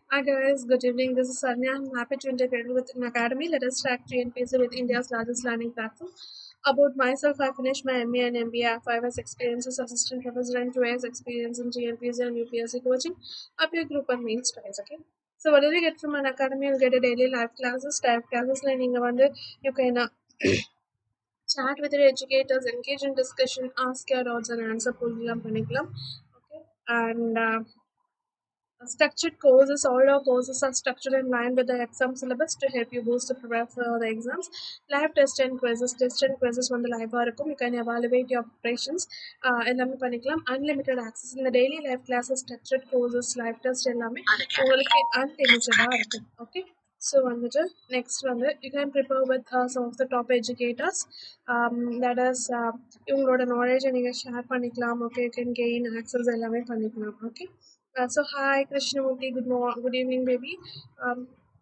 Hi guys, good evening. This is Sanya. I'm happy to integrate with an academy. Let us track TNPC with India's largest learning platform. About myself, I finished my MA and MBA. I have five years experience as assistant professor and two years experience in TNPC and UPSC coaching. Up your group and mains twice, okay? So what do you get from an academy? You'll get a daily live classes, type classes. நீங்க வந்து you can uh, chat with your educators, engage in discussion, ask your doubts and answer புரியலாம் பண்ணிக்கலாம். Okay? And uh, structured courses all our courses are structured in line with the exam syllabus to help you boost to prepare for the exams live test and quizzes test and quizzes வந்து லைவாக இருக்கும் you can evaluate your operations uh, எல்லாமே பண்ணிக்கலாம் unlimited access இந்த daily live classes structured courses live test எல்லாமே உங்களுக்கு unlimitedஆக இருக்கும் ஓகே ஸோ வந்துட்டு நெக்ஸ்ட் வந்து you can prepare with some of the top educators that is இவங்களோட நாலேஜை நீங்கள் ஷேர் பண்ணிக்கலாம் okay you can gain access எல்லாமே பண்ணிக்கலாம் okay Uh, so hi Krishnamurti, good morning, good evening, baby. Um,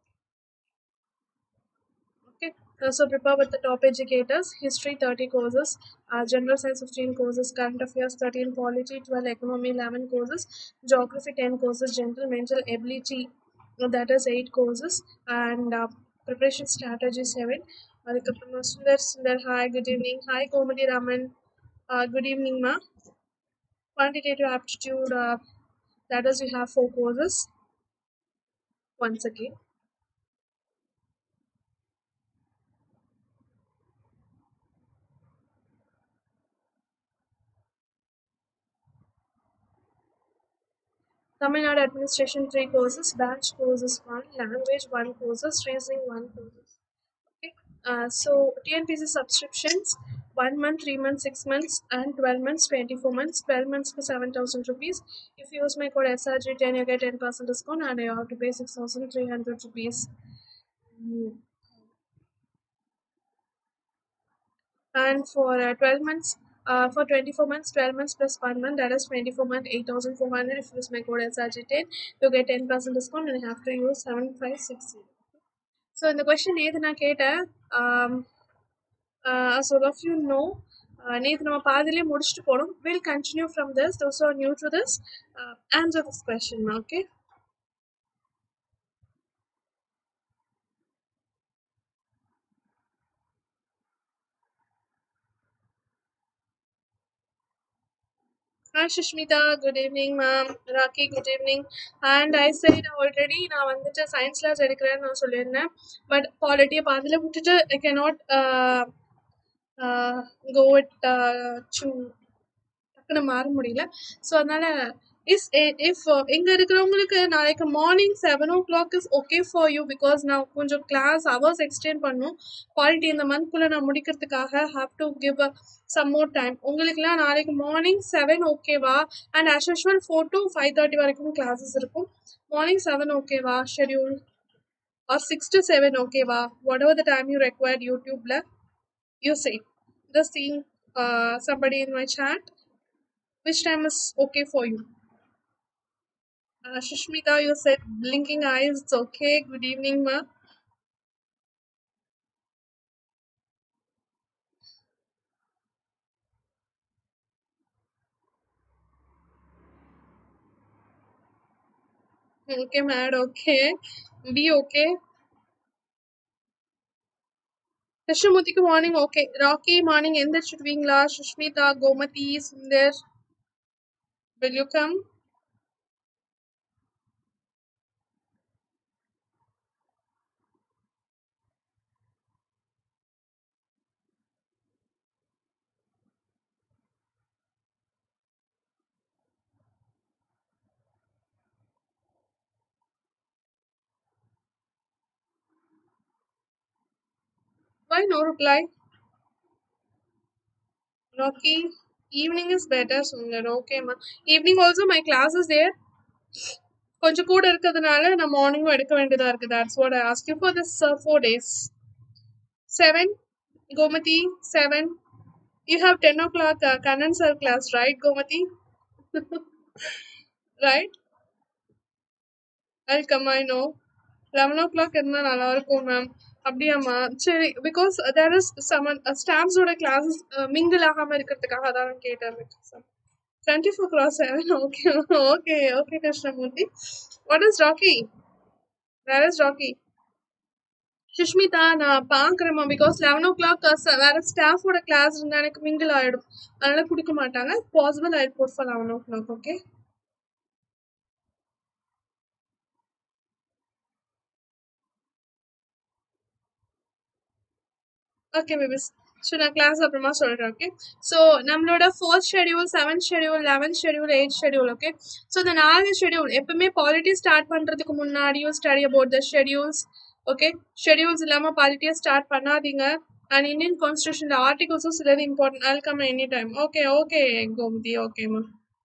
okay, uh, so prepare with the top educators. History 30 courses, uh, General Science 15 courses, Current Affairs 13, Polity 12, Economy 11 courses, Geography 10 courses, General Mental Ability uh, that is 8 courses, and uh, Preparation Strategy 7. அதுக்கப்புறமா Sundar Sundar hi good evening hi Gomathi Raman good evening மா quantitative aptitude uh, that is we have four courses once again Tamil Nadu administration three courses batch courses one language one courses reasoning one courses okay uh, so TNPC subscriptions one month, three months, six months, and 12 months, 24 months, 12 months for 7000 rupees. If you use my code SRG10, you get 10% discount, and you have to pay 6300 rupees. Mm. And for uh, 12 months, uh, for 24 months, 12 months plus 1 month, that is 24 month, 8400. If you use my code SRG10, you get 10% discount, and you have to use 7560. So, in the question, ஏது நான் கேட்டேன் um, uh, as all of you know நேற்று நம்ம பாதியிலே முடிச்சுட்டு போனோம் will continue from this those are new to this answer this question okay Hi Shishmita, good evening ma'am. Raki, good evening. And I said already நான் வந்துட்டு science class எடுக்கிறேன்னு நான் சொல்லியிருந்தேன் பட் பாலிட்டியை பாதியில் விட்டுட்டு ஐ கேனாட் கோ இட் சூ டக்குன்னு மாற முடியல ஸோ அதனால இஸ் இஃப் இங்கே இருக்கிறவங்களுக்கு நாளைக்கு morning seven o'clock is okay for you because நான் கொஞ்சம் கிளாஸ் ஹவர்ஸ் எக்ஸ்டெண்ட் பண்ணும் குவாலிட்டி இந்த மந்த்குள்ளே நான் முடிக்கிறதுக்காக have to give some more time உங்களுக்குலாம் நாளைக்கு மார்னிங் செவன் ஓகேவா and as usual four to five thirty வரைக்கும் கிளாஸஸ் இருக்கும் மார்னிங் செவன் ஓகேவா schedule are six to seven ஓகேவா whatever the time you required யூடியூப்பில் you say just seeing uh, somebody in my chat which time is okay for you uh, Shushmita you said blinking eyes it's okay good evening ma okay mad okay be okay கிருஷ்ணமூர்த்திக்கு morning okay Rocky morning எந்திரிச்சிடுவீங்களா Sushmita Gomathi Sundar will you come why no reply Rocky evening is better Sundar okay ma evening also my class is there கொஞ்சம் கூட இருக்கிறதுனால நான் மார்னிங்கும் எடுக்க வேண்டியதா இருக்கு that's what I asked you for this uh, four days seven Gomati seven you have 10 o'clock uh, Kannan sir class right Gomati right I'll come I know eleven o'clock இருந்தால் நல்லா இருக்கும் மேம் அப்படியாம்மா சரி because there is some ஸ்டாஃப்ஸோட கிளாஸஸ் mingle ஆகாமல் இருக்கிறதுக்காக தான் நான் கேட்டேன் twenty four cross seven okay okay okay Krishnamurthy what is Rocky where is Rocky Sushmita நான் பார்க்குறேம்மா பிகாஸ் லெவன் ஓ கிளாக் வேற ஸ்டாஃபோட கிளாஸ் இருந்தால் எனக்கு மிங்கிள் ஆகிடும் அதனால கொடுக்க மாட்டாங்க possible I vote for eleven o'clock okay okay babies so நான் கிளாஸ் அப்புறமா சொல்கிறேன் ஓகே ஸோ நம்மளோட fourth schedule seventh schedule eleventh schedule eight schedule okay so இந்த நாலு ஷெடியூல் எப்பவுமே பாலிட்டி ஸ்டார்ட் பண்ணுறதுக்கு முன்னாடியும் study about the schedules okay schedules இல்லாமல் பாலிட்டியை ஸ்டார்ட் பண்ணாதீங்க அண்ட் இந்தியன் கான்ஸ்டியூஷனில் ஆர்டிகல்ஸும் சிலது important all come any time okay okay Gomathi ஓகேம்மா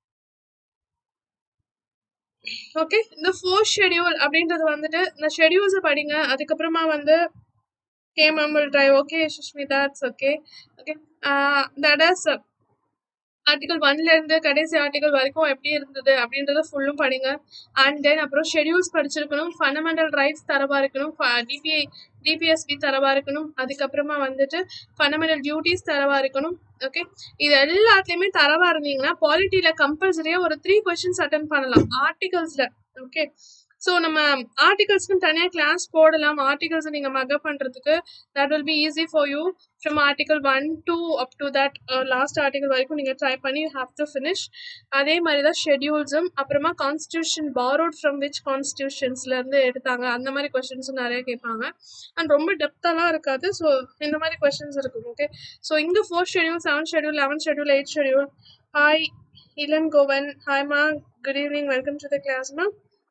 ஓகே இந்த ஃபோர்த் ஷெடியூல் அப்படின்றது வந்துட்டு இந்த ஷெடியூல்ஸை படிங்க அதுக்கப்புறமா வந்து Okay, ma'am will try. Okay, Sushmita, it's okay. Okay. Uh, that is uh, article ஒன்ல இருந்து கடைசி ஆர்டிகல் வரைக்கும் எப்படி இருந்தது அப்படின்றத ஃபுல்லும் படிங்க அண்ட் தென் அப்புறம் ஷெடியூல்ஸ் படிச்சிருக்கணும் ஃபண்டமெண்டல் ரைட்ஸ் தரவா இருக்கணும் டிபிஐ டிபிஎஸ்பி தரவா இருக்கணும் அதுக்கப்புறமா வந்துட்டு ஃபண்டமெண்டல் டியூட்டிஸ் தரவா இருக்கணும் ஓகே இது எல்லாத்துலேயுமே தரவா இருந்தீங்கன்னா பாலிட்டியில் கம்பல்சரியாக ஒரு த்ரீ கொஷின்ஸ் அட்டன் பண்ணலாம் ஆர்டிகல்ஸில் ஓகே ஸோ நம்ம ஆர்டிகல்ஸ்க்கு தனியாக கிளாஸ் போடலாம் ஆர்டிகல்ஸ் நீங்கள் மகப் பண்ணுறதுக்கு that will be easy for you from article one two up to that last article வரைக்கும் நீங்கள் ட்ரை பண்ணி யூ ஹாவ் டு ஃபினிஷ் அதே மாதிரி தான் ஷெடியூல்ஸும் அப்புறமா கான்ஸ்டியூஷன் பாரோட் ஃப்ரம் விச் கான்ஸ்டியூஷன்ஸ்லேருந்து எடுத்தாங்க அந்த மாதிரி கொஷின்ஸும் நிறைய கேட்பாங்க அண்ட் ரொம்ப டெப்த்தாலாம் இருக்காது ஸோ இந்த மாதிரி கொஷின்ஸ் இருக்கும் ஓகே ஸோ இங்கே fourth schedule seventh schedule eleventh schedule eight schedule hi Ilan Kovan ஹாய்மா good evening welcome to the கிளாஸ்மா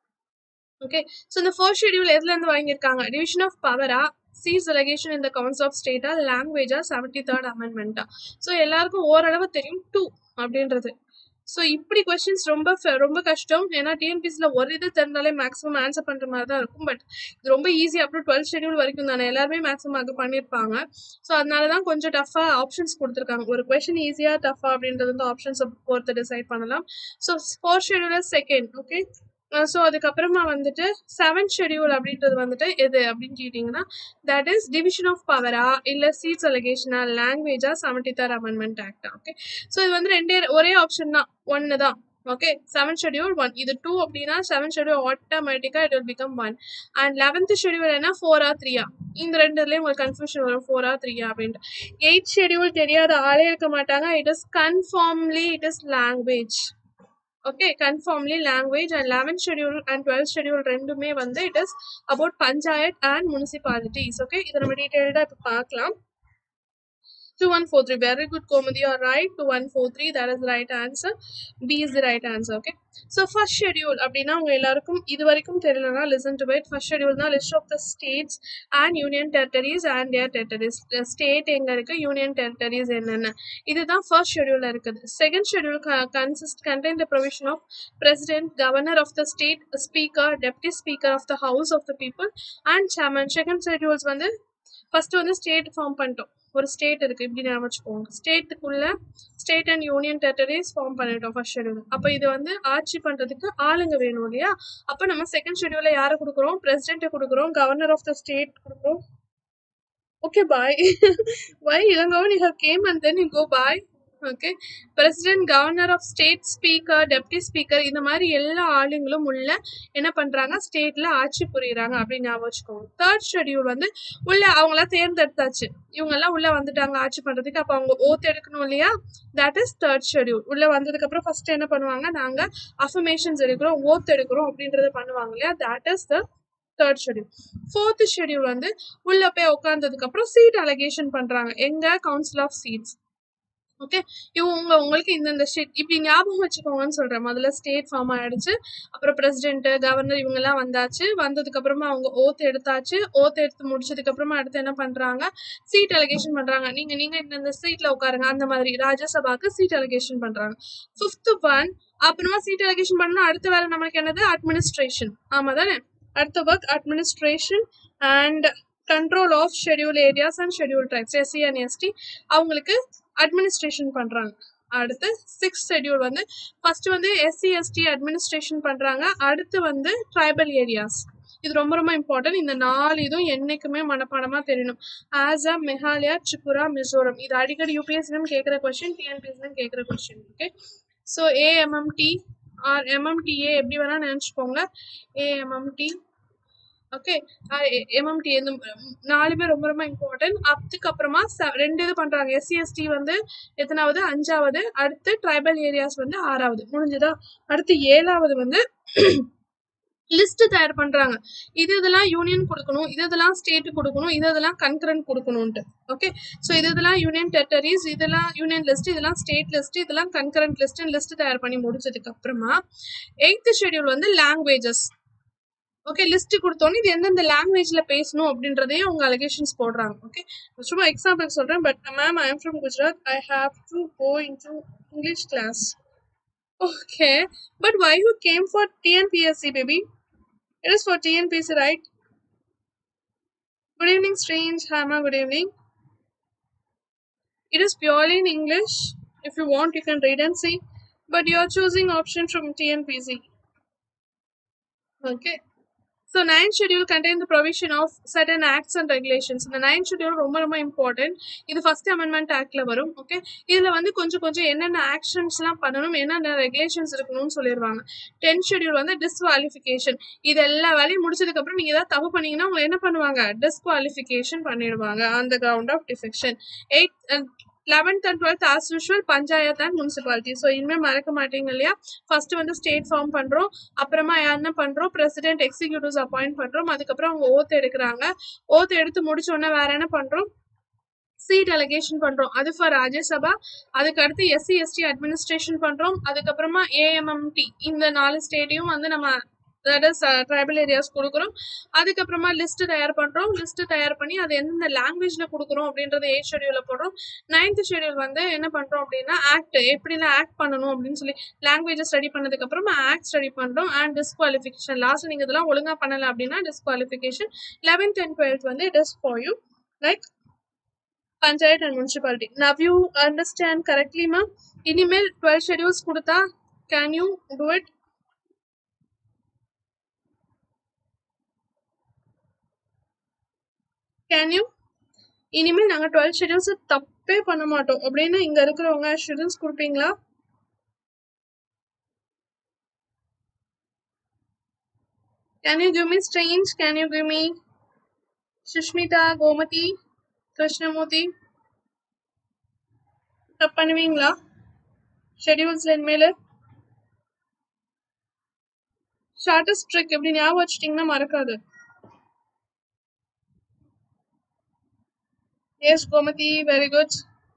ஓகே ஸோ இந்த ஃபர்ஸ்ட் ஷெடியூல் எதுலேருந்து வாங்கியிருக்காங்க டிவிஷன் ஆஃப் பவரா சீஸ் ரெலகேஷன் இந்த கவுன்ஸ் ஆஃப் ஸ்டேட்டா லாங்குவேஜா செவன்டி தேர்ட் அமெண்ட்மெண்ட்டா ஸோ எல்லாருக்கும் ஓரளவு தெரியும் டூ அப்படின்றது ஸோ இப்படி கொஸ்டின்ஸ் ரொம்ப ரொம்ப கஷ்டம் ஏன்னா டிஎன்பிசியில் ஒரு இது தெரிஞ்சாலே மேக்ஸிமம் ஆன்சர் பண்ணுற மாதிரி தான் இருக்கும் பட் இது ரொம்ப ஈஸி அப்புறம் டுவெல்த் ஷெடியூல் வரைக்கும் தானே எல்லாருமே மேக்ஸிமம் அது பண்ணியிருப்பாங்க ஸோ அதனால தான் கொஞ்சம் டஃபாக ஆப்ஷன்ஸ் கொடுத்துருக்காங்க ஒரு கொஷின் ஈஸியாக டஃபா அப்படின்றது வந்து ஆப்ஷன்ஸை பொறுத்து டிசைட் பண்ணலாம் so fourth schedule second okay so அதுக்கப்புறமா வந்துட்டு செவன்த் ஷெடியூல் அப்படின்றது வந்துட்டு எது அப்படின்னு கேட்டிங்கன்னா தட் இஸ் டிவிஷன் ஆஃப் பவரா இல்லை சீட்ஸ் அலிகேஷனா லாங்குவேஜா செவன்டி தேர்ட் அமெண்ட்மெண்ட் ஆக்டா ஓகே ஸோ இது வந்து ரெண்டே ஒரே ஆப்ஷன் தான் ஒன்று தான் ஓகே செவன் ஷெடியூல் ஒன் இது டூ அப்படின்னா செவன் ஷெடியூல் ஆட்டோமேட்டிக்காக it will become one and eleventh schedule என்ன ஃபோரா த்ரீயா இந்த ரெண்டுலேயும் உங்களுக்கு கன்ஃபியூஷன் வரும் ஃபோரா த்ரீயா அப்படின்ட்டு எயிட் ஷெடியூல் தெரியாத ஆளே இருக்க மாட்டாங்க it is confirmly it is language okay confirmly language and eleventh schedule and twelfth schedule ரெண்டுமே வந்து it is about panchayat and municipalities okay இதை நம்ம டீட்டெயில்டாக இப்போ பார்க்கலாம் two one four three very good Gomathi are right two one four three that is right answer B is the right answer okay so first schedule அப்படின்னா உங்க எல்லாருக்கும் இது வரைக்கும் தெரியலனா listen to wide first schedule தான் list of the states and union territories and air territories state எங்கே இருக்கு union territories என்னென்ன இதுதான் ஃபர்ஸ்ட் ஷெடியூலில் இருக்குது second schedule consist contain the provision of president governor of the state speaker deputy speaker of the house of the people and chairman second schedules வந்து first வந்து state form பண்ணிட்டோம் ஒரு state இருக்கு இப்படி ஞாபகம் வச்சுக்கோங்க ஸ்டேட்டுக்குள்ள state and union territories form பண்ணிட்டோம் ஃபர்ஸ்ட் ஷெடியூல் அப்போ இது வந்து ஆட்சி பண்றதுக்கு ஆளுங்க வேணும் இல்லையா அப்போ நம்ம செகண்ட் ஷெடியூல யாரை கொடுக்குறோம் பிரசிடென்ட்டை கொடுக்குறோம் கவர்னர் ஆஃப் த ஸ்டேட் கொடுக்குறோம் okay bye bye Ilangavan you how came and then you go bye okay president governor of state speaker deputy speaker இந்த மாதிரி எல்லா ஆளுங்களும் உள்ள என்ன பண்றாங்க ஸ்டேட்ல ஆட்சி புரியுறாங்க அப்படின்னு ஞாபகம் வச்சுக்கோங்க தேர்ட் ஷெடியூல் வந்து உள்ள அவங்களாம் தேர்ந்தெடுத்தாச்சு இவங்க எல்லாம் உள்ள வந்துட்டாங்க ஆட்சி பண்றதுக்கு அப்ப அவங்க ஓத் எடுக்கணும் இல்லையா தட் இஸ் தேர்ட் ஷெடியூல் உள்ள வந்ததுக்கு அப்புறம் ஃபர்ஸ்ட் என்ன பண்ணுவாங்க நாங்க அஃபர்மேஷன்ஸ் எடுக்கிறோம் ஓத் எடுக்கிறோம் அப்படின்றத பண்ணுவாங்க இல்லையா that is the third schedule fourth schedule வந்து உள்ள போய் உட்காந்ததுக்கு அப்புறம் சீட் அலகேஷன் பண்றாங்க எங்க கவுன்சில் ஆஃப் சீட்ஸ் ஓகே இவங்க உங்களுக்கு இந்தந்த ஸ்டேட் இப்படி ஞாபகம் வச்சுக்கோங்கன்னு சொல்றேன் முதல்ல ஸ்டேட் ஃபார்ம் ஆயிடுச்சு அப்புறம் பிரசிடென்ட் கவர்னர் இவங்க எல்லாம் வந்தாச்சு வந்ததுக்கு அப்புறமா அவங்க ஓத் எடுத்தாச்சு ஓத் எடுத்து முடிச்சதுக்கு அப்புறமா அடுத்து என்ன பண்றாங்க சீட் அலகேஷன் பண்றாங்க நீங்க நீங்க இந்த சீட்ல உட்காருங்க அந்த மாதிரி ராஜ்யசபாக்கு சீட் அலகேஷன் பண்றாங்க ஃபிஃப்த் ஒன் அப்புறமா சீட் அலகேஷன் பண்ணா அடுத்த வேலை நம்மளுக்கு என்னது அட்மினிஸ்ட்ரேஷன் ஆமா தானே அடுத்த work administration and control of schedule areas and schedule tribes SC and ST அவங்களுக்கு அட்மினிஸ்ட்ரேஷன் பண்ணுறாங்க அடுத்து சிக்ஸ் ஷெடியூல் வந்து ஃபர்ஸ்ட் வந்து எஸ்சி எஸ்டி அட்மினிஸ்ட்ரேஷன் பண்ணுறாங்க அடுத்து வந்து ட்ரைபல் ஏரியாஸ் இது ரொம்ப ரொம்ப இம்பார்ட்டன்ட் இந்த நாலு இதுவும் என்னைக்குமே மனப்பாடமாக தெரியணும் ஆசாம் மெகாலயா திரிபுரா மிசோரம் இது அடிக்கடி யூபிஎஸ்சிலும் கேட்குற கொஸ்டின் டிஎன்பிஎஸ்சிலும் கேட்குற question okay so AMMT or MMDA எப்படி வேணால் நினச்சிக்கோங்க ஏஎம்எம்டி ஓகே எம்எம்டி இந்த நாலுமே ரொம்ப ரொம்ப இம்பார்ட்டன்ட் அதுக்கப்புறமா செ- ரெண்டு இது பண்றாங்க எஸ்சி எஸ்டி வந்து எத்தனாவது அஞ்சாவது அடுத்து ட்ரைபல் ஏரியாஸ் வந்து ஆறாவது முடிஞ்சதா அடுத்து ஏழாவது வந்து லிஸ்ட் தயார் பண்றாங்க இது இதெல்லாம் யூனியன் கொடுக்கணும் இது இதெல்லாம் ஸ்டேட் கொடுக்கணும் இது இதெல்லாம் கன்கரண்ட் கொடுக்கணும்ட்டு ஓகே ஸோ இது இதெல்லாம் யூனியன் டெரிட்டரிஸ் இதெல்லாம் யூனியன் லிஸ்ட் இதெல்லாம் ஸ்டேட் லிஸ்ட் இதெல்லாம் கன்கரண்ட் லிஸ்ட் லிஸ்ட் தயார் பண்ணி முடிச்சதுக்கு அப்புறமா எயித்து ஷெட்யூல் வந்து லாங்குவேஜஸ் ஓகே லிஸ்ட் கொடுத்தோன்னே இது எந்தெந்த லாங்குவேஜ்ல பேசணும் அப்படின்றதையும் அவங்க அலிகேஷன்ஸ் போடுறாங்க ஓகே சும்மா எக்ஸாம்பிள் சொல்றேன் but ma'am I am from Gujarat I have to go in to English class okay but why you came for TNPSC baby it is for TNPSC right good evening ஸ்ரீன்ஸ் Hema good evening It is purely in English. If you want, you can read and see. But you are choosing option from TNPC. Okay. So ninth schedule contain the provision of certain acts and regulations. இந்த ninth schedule ரொம்ப ரொம்ப important. இது first amendment actல வரும். Okay. இதுல வந்து கொஞ்சம் கொஞ்சம் என்னென்ன actionsலாம் பண்ணணும் என்னென்ன regulations இருக்கணும்னு சொல்லிடுவாங்க. tenth schedule வந்து disqualification. இது எல்லா வேலையும் முடிச்சதுக்கு அப்புறம் நீங்க ஏதாவது தப்பு பண்ணீங்கன்னா உங்களை என்ன பண்ணுவாங்க disqualification பண்ணிடுவாங்க on the ground of defection. Eighth and eleventh and twelfth as usual panchayat and municipality so இனிமேல் மறக்க மாட்டீங்க இல்லையா ஃபர்ஸ்ட் வந்து ஸ்டேட் ஃபார்ம் பண்ணுறோம் அப்புறமா என்ன பண்ணுறோம் பிரசிடென்ட் எக்ஸிக்யூட்டிவ்ஸ் அப்பாயிண்ட் பண்ணுறோம் அதுக்கப்புறம் அவங்க ஓத் எடுக்கிறாங்க ஓத் எடுத்து முடிச்ச உடனே வேற என்ன பண்ணுறோம் சீட் அலகேஷன் பண்றோம் அது ஃபார் ராஜ்யசபா அதுக்கு அடுத்து எஸ்சி எஸ்டி அட்மினிஸ்ட்ரேஷன் பண்றோம் அதுக்கப்புறமா ஏஎம்எம்டி இந்த நாலு ஸ்டேட்டையும் வந்து நம்ம தட் இஸ் ட்ரைபல் ஏரியாஸ் கொடுக்குறோம் அதுக்கப்புறமா லிஸ்ட் தயார் பண்றோம் லிஸ்ட் தயார் பண்ணி அது எந்தெந்த லாங்குவேஜ்ல கொடுக்குறோம் அப்படின்றத எயிட் ஷெடியூல போடுறோம் நைன்த் ஷெடியூல் வந்து என்ன பண்றோம் அப்படின்னா ஆக்ட் எப்படிலாம் ஆக்ட் பண்ணணும் அப்படின்னு சொல்லி லாங்குவேஜ் ஸ்டடி பண்ணதுக்கு அப்புறமா ஆக்ட் ஸ்டடி பண்றோம் அண்ட் டிஸ்குவாலிஃபிகேஷன் லாஸ்ட் நீங்க இதெல்லாம் ஒழுங்கா பண்ணல அப்படின்னா டிஸ்குவாலிஃபிகேஷன் லெவன்த் அண்ட் டுவெல்த் வந்து it is for you like panchayat and municipality now you understand correctly ma'am இனிமேல் டுவெல் ஷெடியூல்ஸ் கொடுத்தா can you do it can you இனிமேல் நாங்கள் டுவெல் ஷெடியூல்ஸ் தப்பே பண்ண மாட்டோம் அப்படின்னு இங்கே இருக்கிறவங்க ஷெடியூல்ஸ் கொடுப்பீங்களா can you give me strains can you give me Sushmita Gomathi Krishnamurthy தப்பு பண்ணுவீங்களா ஷெடியூல்ஸ்ல இனிமேல் ஷார்ட்டஸ்ட் ட்ரிக் எப்படி ஞாபகம் வச்சிட்டிங்கன்னா மறக்காது yes Gomathi very good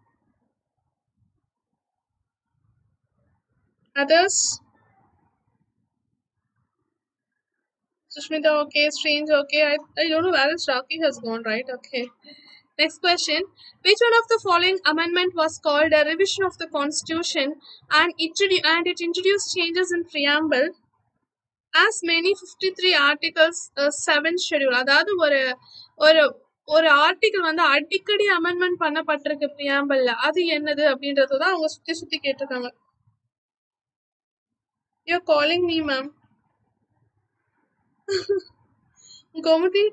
others Sushmita, okay. Strange, okay. I, I don't know where else Rocky has gone, right? Okay. Next question. Which one of the following amendment was called a revision of the Constitution and, introdu- and it introduced changes in preamble as many 53 articles uh, 7th schedule அதாவது ஒரு ஒரு ஒரு article வந்து அடிக்கடி amendment பண்ணப்பட்டிருக்கு பிரியாம்பல்ல அது என்னது அப்படின்றத தான் அவங்க சுத்தி சுத்தி கேட்டிருக்காங்க you calling me ma'am Gomathi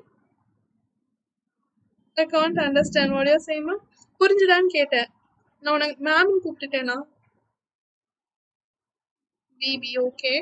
I can't understand what your same புரிஞ்சுதான்னு கேட்டேன் நான் உனக்கு மேம் கூப்பிட்டுட்டேனா பிபி okay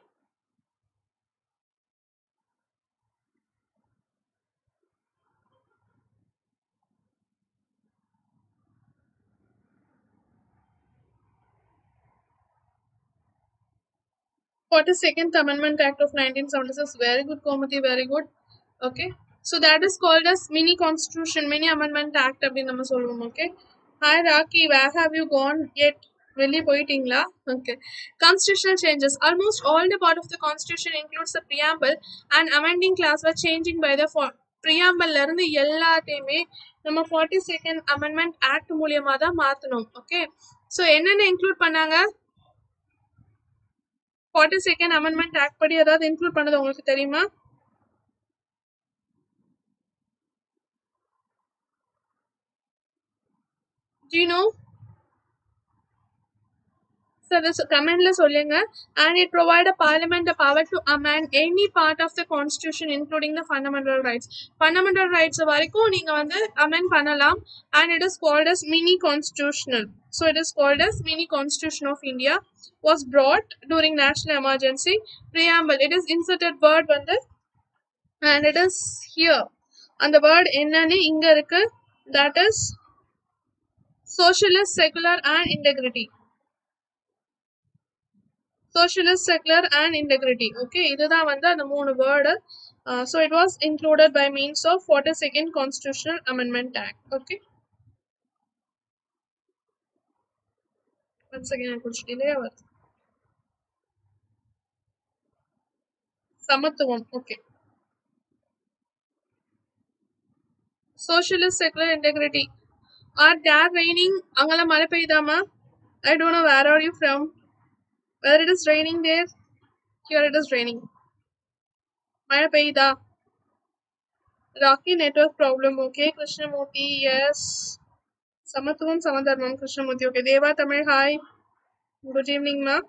Forty second Amendment Act of 1976. Very good, Komati. Very good. Okay. So that is called as mini constitution, mini amendment act அப்படின்னு நம்ம சொல்லுவோம் okay hi Rocky where have you gone வெளியே போயிட்டீங்களா okay constitutional changes almost all the part of the constitution includes the preamble and amending clause were changing by the ப்ரியாம்பிள்ல இருந்து எல்லாத்தையுமே நம்ம forty second amendment act மூலியமா தான் மாத்தணும் okay so என்னென்ன இன்க்ளூட் பண்ணாங்க ஃபார்ட்டி செகண்ட் அமெண்ட்மெண்ட் ஆக்ட் படி ஏதாவது இன்க்ளூட் பண்ணது உங்களுக்கு தெரியுமா Do you know? So this commentல சொல்லுங்க and it provide a parliament the power to amend any part of the constitution including the fundamental rights fundamental rights வரைக்கும் நீங்க வந்து amend பண்ணலாம் and it is called as mini constitutional so it is called as mini constitution of india was brought during national emergency preamble it is inserted word வந்து and it is here அந்த word என்னன்னு இங்க இருக்கு that is socialist secular and integrity socialist secular and integrity okay இதுதான் வந்து அந்த மூணு word so it was included by means of 42nd constitutional amendment act okay once again கொஞ்சம் delay வருது சமத்துவம் okay socialist secular integrity are there raining அங்கெல்ல மழை பெய்யுதாமா I don't know where are you from whether it is raining there here it is raining மழை பெய்யுதா Rocky network problem okay Krishnamurthy yes சமத்துவம் சமதர்மம் Krishnamurthy okay Deva Tamil hi good evening மா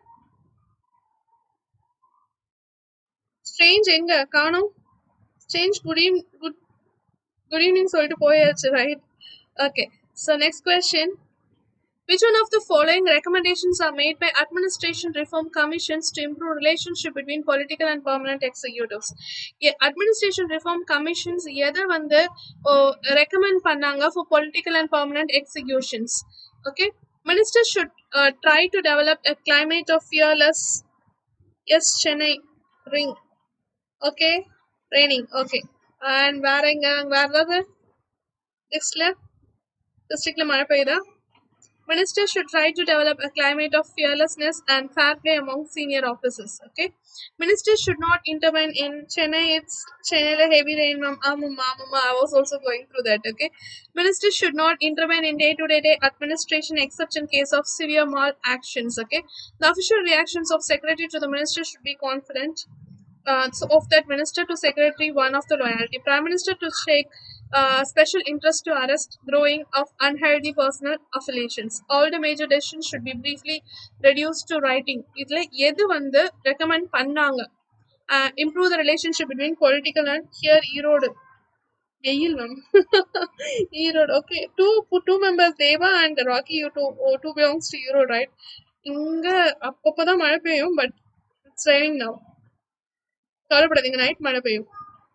strange எங்க காணோம் strange good eve good good evening சொல்லிட்டு போயாச்சு right okay so next question Which one of the following recommendations are made by administration reform commissions to improve relationship between political and permanent executives? Yeah, administration reform commissions எதை வந்து recommend பண்ணாங்க for political and permanent executions? Okay, ministers should uh, try to develop a climate of fearless. Yes, Chennai ring. Okay, raining. Okay, and வேற எங்க வேற ஏதாவது நெக்ஸ்ட்ல டிஸ்ட்ரிக்ட்ல மழை பெய்யுதா Ministers should try to develop a climate of fearlessness and fair play among senior officers. Okay, ministers should not intervene in Chennai. It's Chennai heavy rain, ma'am. Amuma, amuma. I was also going through that. Okay, ministers should not intervene in day-to-day administration except in case of severe malactions. Okay, the official reactions of secretary to the minister should be confident. Uh, so of that minister to secretary, one of the loyalty. Prime minister to take uh, special interest to arrest growing of unhealthy personal affiliations. All the major decisions should be briefly reduced to writing. இதுல எது வந்து recommend பண்ணாங்க improve the relationship between political and here Erode வெயில் ma'am Erode okay two two members Deva and Rocky you two two belongs to Erode right இங்க அப்பப்பதான் மழை பெய்யும் but it's raining now கவலைப்படாதீங்க நைட் மழை பெய்யும்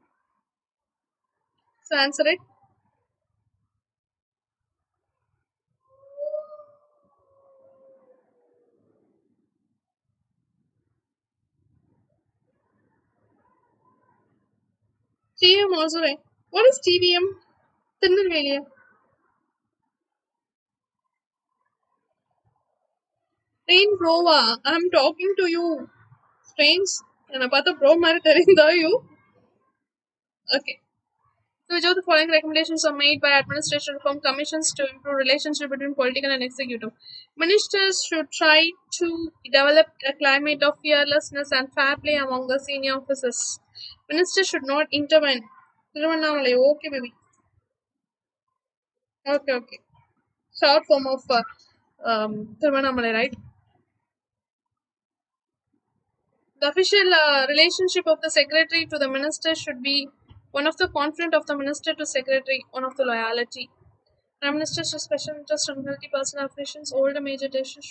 So answer it. TVM also right. What is TVM? திருநெல்வேலியா train ப்ரோவா I am talking to you trains என்னை பார்த்தா ப்ரோ மாதிரி தெரியுதா you okay So, which of the following recommendations are made by administration reform commissions to improve relationship between political and executive? Ministers should try to develop a climate of fearlessness and fair play among the senior officers. Ministers should not intervene. Tiruvannamalai, okay, baby. Okay, okay. Short form of uh, um, Tiruvannamalai, right? The official uh, relationship of the secretary to the minister should be one of the confident of the minister to secretary, one of the loyalty. Prime Minister to special interest on multi personal affiliations, older major decisions.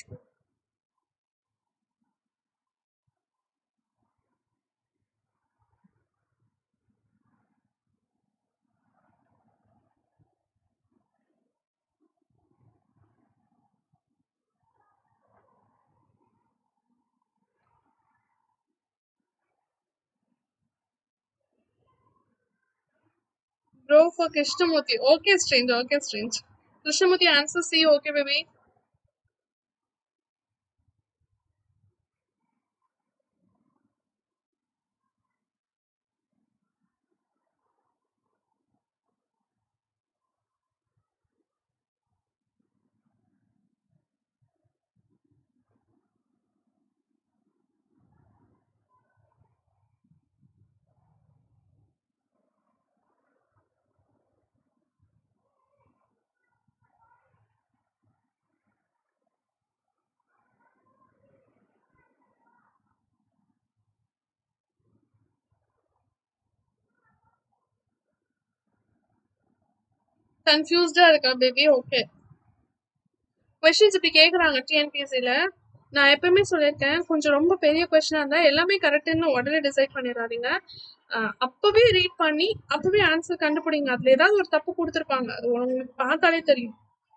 Bro for Krishnamurti. Okay, strange. Okay, strange. Krishnamurti answer C. Okay, baby. கன்ஃபியூஸ்டா இருக்கா baby okay questions இப்படி கேட்குறாங்க டிஎன்பிஎஸ்சியில் நான் எப்பவுமே சொல்லியிருக்கேன் கொஞ்சம் ரொம்ப பெரிய கொஸ்டினாக இருந்தால் எல்லாமே கரெக்டுன்னு உடனே டிசைட் பண்ணிடாதீங்க அஹ் அப்பவே ரீட் பண்ணி அப்பவே ஆன்சர் கண்டுபிடிங்க அதுல ஏதாவது ஒரு தப்பு கொடுத்துருப்பாங்க அது உங்களுக்கு பார்த்தாலே தெரியும்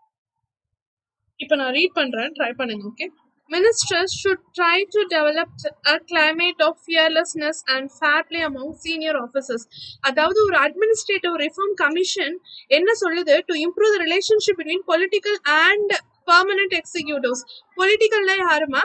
இப்ப நான் ரீட் பண்றேன் ட்ரை பண்ணுங்க okay Ministers should try to develop a climate of fearlessness and fair play among senior officers. அதாவது ஒரு அட்மினிஸ்ட்ரேட்டிவ் ரிஃபார்ம் கமிஷன் என்ன சொல்லுது to improve the relationship between political and permanent executives பொலிட்டிக்கல்ல யாருமா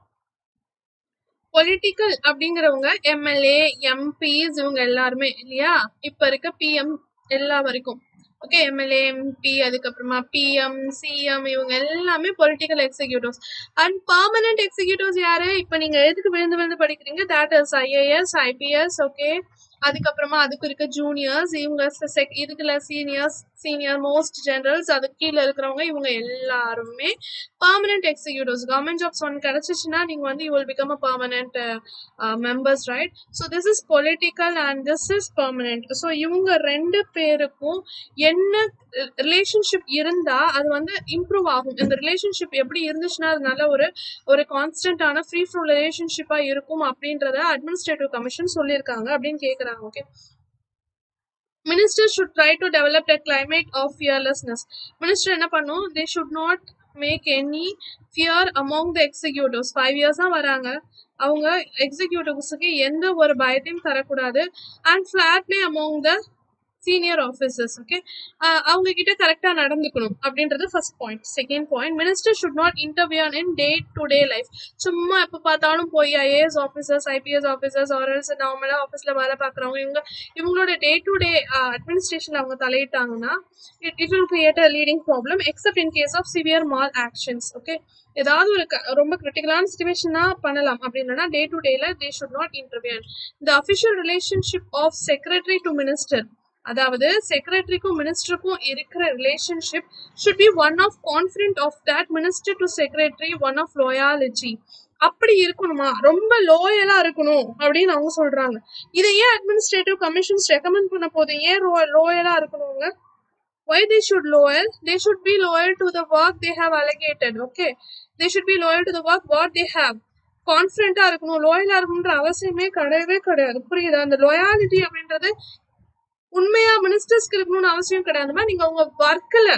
பொலிட்டிக்கல் அப்படிங்கிறவங்க MLA MPs இவங்க எல்லாருமே இல்லையா இப்ப இருக்க பிஎம் எல்லா வரைக்கும் ஓகே எம்எல்ஏ எம்பி அதுக்கப்புறமா பிஎம் சிஎம் இவங்க எல்லாமே political executives and permanent executives யாரு இப்ப நீங்க எதுக்கு விழுந்து விழுந்து படிக்கிறீங்க that is IAS IPS okay அதுக்கப்புறமா அதுக்கு இருக்க ஜூனியர்ஸ் இவங்க sec- இதுக்குள்ள சீனியர்ஸ் சீனியர் மோஸ்ட் ஜெனரல்ஸ் அதுக்கு கீழே இருக்கிறவங்க இவங்க எல்லாருமே பர்மனன்ட் எக்ஸிக்யூட்டிவ்ஸ் கவர்மெண்ட் ஜாப்ஸ் ஒன்று கிடைச்சிச்சுன்னா நீங்க வந்து you will become a permanent members right so this is political and this is permanent so இவங்க ரெண்டு பேருக்கும் என்ன ரிலேஷன்ஷிப் இருந்தா அது வந்து இம்ப்ரூவ் ஆகும் இந்த ரிலேஷன்ஷிப் எப்படி இருந்துச்சுன்னா அது நல்ல ஒரு ஒரு கான்ஸ்டன்டான ஃப்ரீ ஃப்ளோ ரிலேஷன்ஷிப்பா இருக்கும் அப்படின்றத அட்மினிஸ்ட்ரேட்டிவ் கமிஷன் சொல்லியிருக்காங்க அப்படின்னு கேக்குறாங்க okay ministers should try to develop a climate of fearlessness minister என்ன பண்ணும் they should not make any fear among the executives five years தான் வராங்க அவங்க எக்ஸிக்யூட்டிவ்ஸுக்கு எந்த ஒரு பயத்தையும் தரக்கூடாது and flatly among the senior officers okay அவங்க கிட்ட கரெக்டாக நடந்துக்கணும் அப்படின்றது first point second point minister should not intervene in day to day life சும்மா எப்போ பார்த்தாலும் போய் ஐஏஎஸ் ஆஃபீஸர்ஸ் ஐபிஎஸ் ஆஃபீஸர்ஸ் ஆர்எல்ஸ் நார்மலாக ஆஃபீஸில் வேலை பார்க்குறவங்க இவங்க இவங்களோட டே டு டே அட்மினிஸ்ட்ரேஷன் அவங்க தலையிட்டாங்கன்னா it it will create a leading problem except in case of severe mal actions okay ஏதாவது ஒரு க- ரொம்ப கிரிட்டிக்கலான சுச்சுவேஷனா பண்ணலாம் அப்படின்னா டே டு டேல they should not intervene the official relationship of secretary to minister அதாவது செக்ரட்டரிக்கும் மினிஸ்டருக்கும் இருக்கிற ரிலேஷன்ஷிப் should be one of confident of that minister to secretary one of loyalty அப்படி இருக்கணுமா ரொம்ப லோயலா இருக்கணும் அப்படின்னு அவங்க சொல்றாங்க இதை ஏன் அட்மினிஸ்ட்ரேட்டிவ் கமிஷன்ஸ் ரெக்கமெண்ட் பண்ண போது ஏன் லோயலா இருக்கணுங்க why they should loyal they should be loyal to the work they have allocated okay they should be loyal to the work what they have கான்ஃபிடென்ட்டா இருக்கணும் லோயலா இருக்கணுன்ற அவசியமே கிடையவே கிடையாது புரியுதா அந்த லோயாலிட்டி அப்படின்றது உண்மையா மினிஸ்டர்ஸ்க்கு இருக்கணும்னு அவசியம் கிடையாதுமா நீங்க உங்க ஒர்க்ல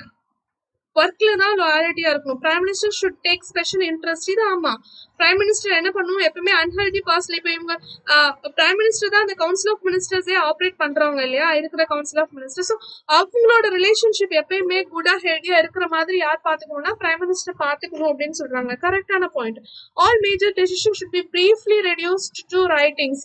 ஒர்க்ல தான் லாயாலிட்டியா இருக்கணும் prime minister should take special interest இது ஆமா பிரைம் மினிஸ்டர் என்ன பண்ணணும் எப்பவுமே அன்ஹெல்தி பாஸ்ல இப்ப இவங்க பிரைம் மினிஸ்டர் தான் அந்த கவுன்சில் ஆஃப் மினிஸ்டர்ஸே ஆப்ரேட் பண்றவங்க இல்லையா இருக்கிற கவுன்சில் ஆஃப் மினிஸ்டர் ஸோ அவங்களோட ரிலேஷன்ஷிப் எப்பயுமே குட்டா ஹெல்தியா இருக்கிற மாதிரி யார் பாத்துக்கணும்னா பிரைம் மினிஸ்டர் பாத்துக்கணும் அப்படின்னு சொல்றாங்க கரெக்டான point all major decision should be briefly reduced to writings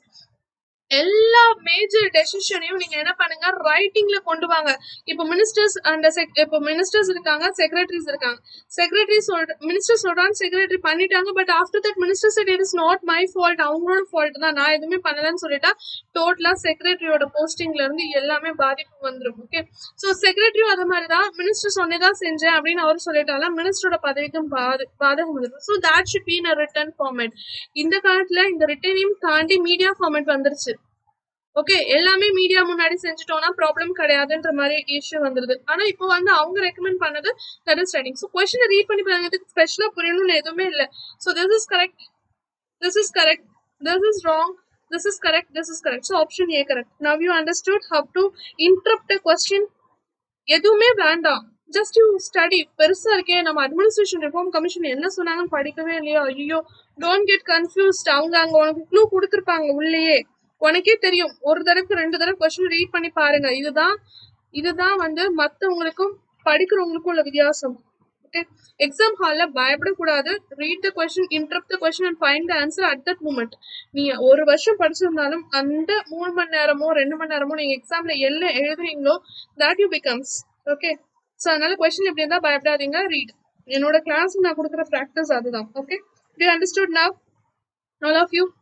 எல்லா மேஜர் டெசிஷனையும் நீங்க என்ன பண்ணுங்க ரைட்டிங்ல கொண்டு வாங்க இப்போ மினிஸ்டர்ஸ் அண்ட் இப்போ மினிஸ்டர்ஸ் இருக்காங்க செக்ரட்டரிஸ் இருக்காங்க செக்ரட்டரி சொல்ற மினிஸ்டர் சொல்றாங்க செக்ரட்டரி பண்ணிட்டாங்க but after that minister said it is not my fault அவங்களோட ஃபால்ட் தான் நான் எதுவுமே பண்ணலன்னு சொல்லிட்டா டோட்டலா செக்ரட்டரியோட போஸ்டிங்ல இருந்து எல்லாமே பாதிப்பு வந்துடும் ஓகே ஸோ செக்ரட்டரியும் அது மாதிரி தான் மினிஸ்டர் சொன்னதான் செஞ்சேன் அப்படின்னு அவர் சொல்லிட்டாலும் மினிஸ்டரோட பதவிக்கும் பாது பாதகம் வந்துடும் so that should be in written format இந்த காலத்துல இந்த ரிட்டனையும் தாண்டி மீடியா ஃபார்மேட் வந்துருச்சு ஓகே எல்லாமே மீடியா முன்னாடி செஞ்சுட்டோம்னா ப்ராப்ளம் கிடையாதுன்ற மாதிரி இஷ்யூ வந்துருது ஆனா இப்போ வந்து அவங்க ரெக்கமெண்ட் பண்ணது தட் இஸ் ரைட்டிங் ஸோ கொஸ்டினை ரீட் பண்ணி பாருங்க இதுக்கு ஸ்பெஷலா புரியணும்னு எதுவுமே இல்லை so this is correct this is correct this is wrong this is correct this is correct so option A correct now you understood how to interrupt a question எதுவுமே வேண்டாம் ஜஸ்ட் யூ ஸ்டடி பெருசா இருக்கே நம்ம administration reform commission என்ன சொன்னாங்கன்னு படிக்கவே இல்லையோ ஐயோ டோன்ட் கெட் கன்ஃபியூஸ்ட் அவங்க அங்க உனக்கு க்ளூ கொடுத்துருப்பாங்க உள்ளேயே உனக்கே தெரியும் ஒரு தடவைக்கு ரெண்டு தடவை கொஸ்டின் ரீட் பண்ணி பாருங்க இதுதான் இதுதான் வந்து மத்தவங்களுக்கும் படிக்கிறவங்களுக்கும் உள்ள வித்தியாசம் ஓகே எக்ஸாம் ஹால்ல பயப்படக்கூடாது read the question interrupt the question and find the answer at that moment நீங்க ஒரு வருஷம் படிச்சிருந்தாலும் அந்த மூணு மணி நேரமோ ரெண்டு மணி நேரமோ நீங்க எக்ஸாம்ல என்ன எழுதுறீங்களோ that you becomes okay so அதனால கொஸ்டின் எப்படி இருந்தா பயப்படாதீங்க ரீட் என்னோட கிளாஸ் நான் கொடுக்குற ப்ராக்டிஸ் அதுதான் okay to understood now all of you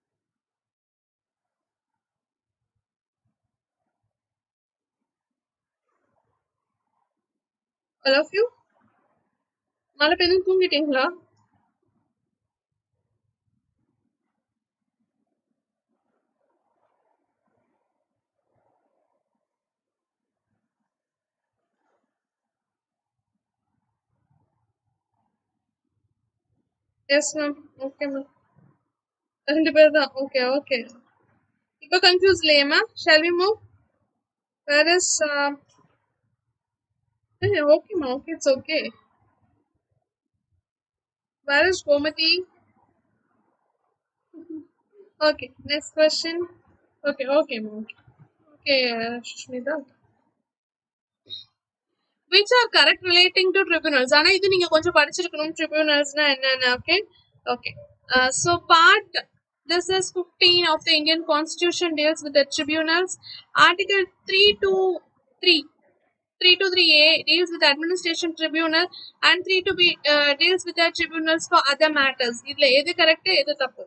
all of you மழை பெய்து தூங்கிட்டீங்களா எஸ் மேம் ஓகே மேம் ரெண்டு பேர் தான் ஓகே ஓகே இப்போ கன்ஃபியூஸ் இல்லையம்மா shall we move where is ஓகேம்மா okay it's okay where is Gomathi okay next question okay ஓகேம்மா okay okay Sushmita which are correct relating to tribunals ஆனா இது நீங்க கொஞ்சம் படிச்சிருக்கணும் tribunalsனா என்னன்னு okay okay so part this is 15 of the indian constitution deals with the tribunals article 3 to 3 3 to 3a deals with administration tribunal and 3 to b uh, deals with the tribunals for other matters இதுல எது correct எது தப்பு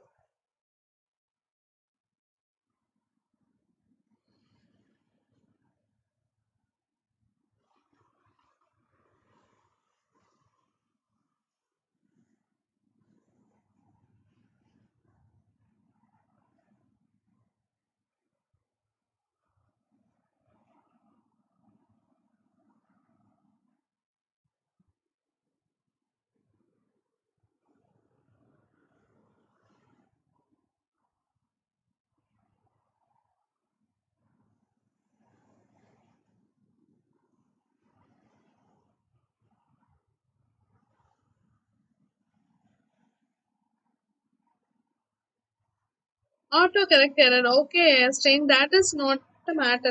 autocorrect error okay Stein, that is not the matter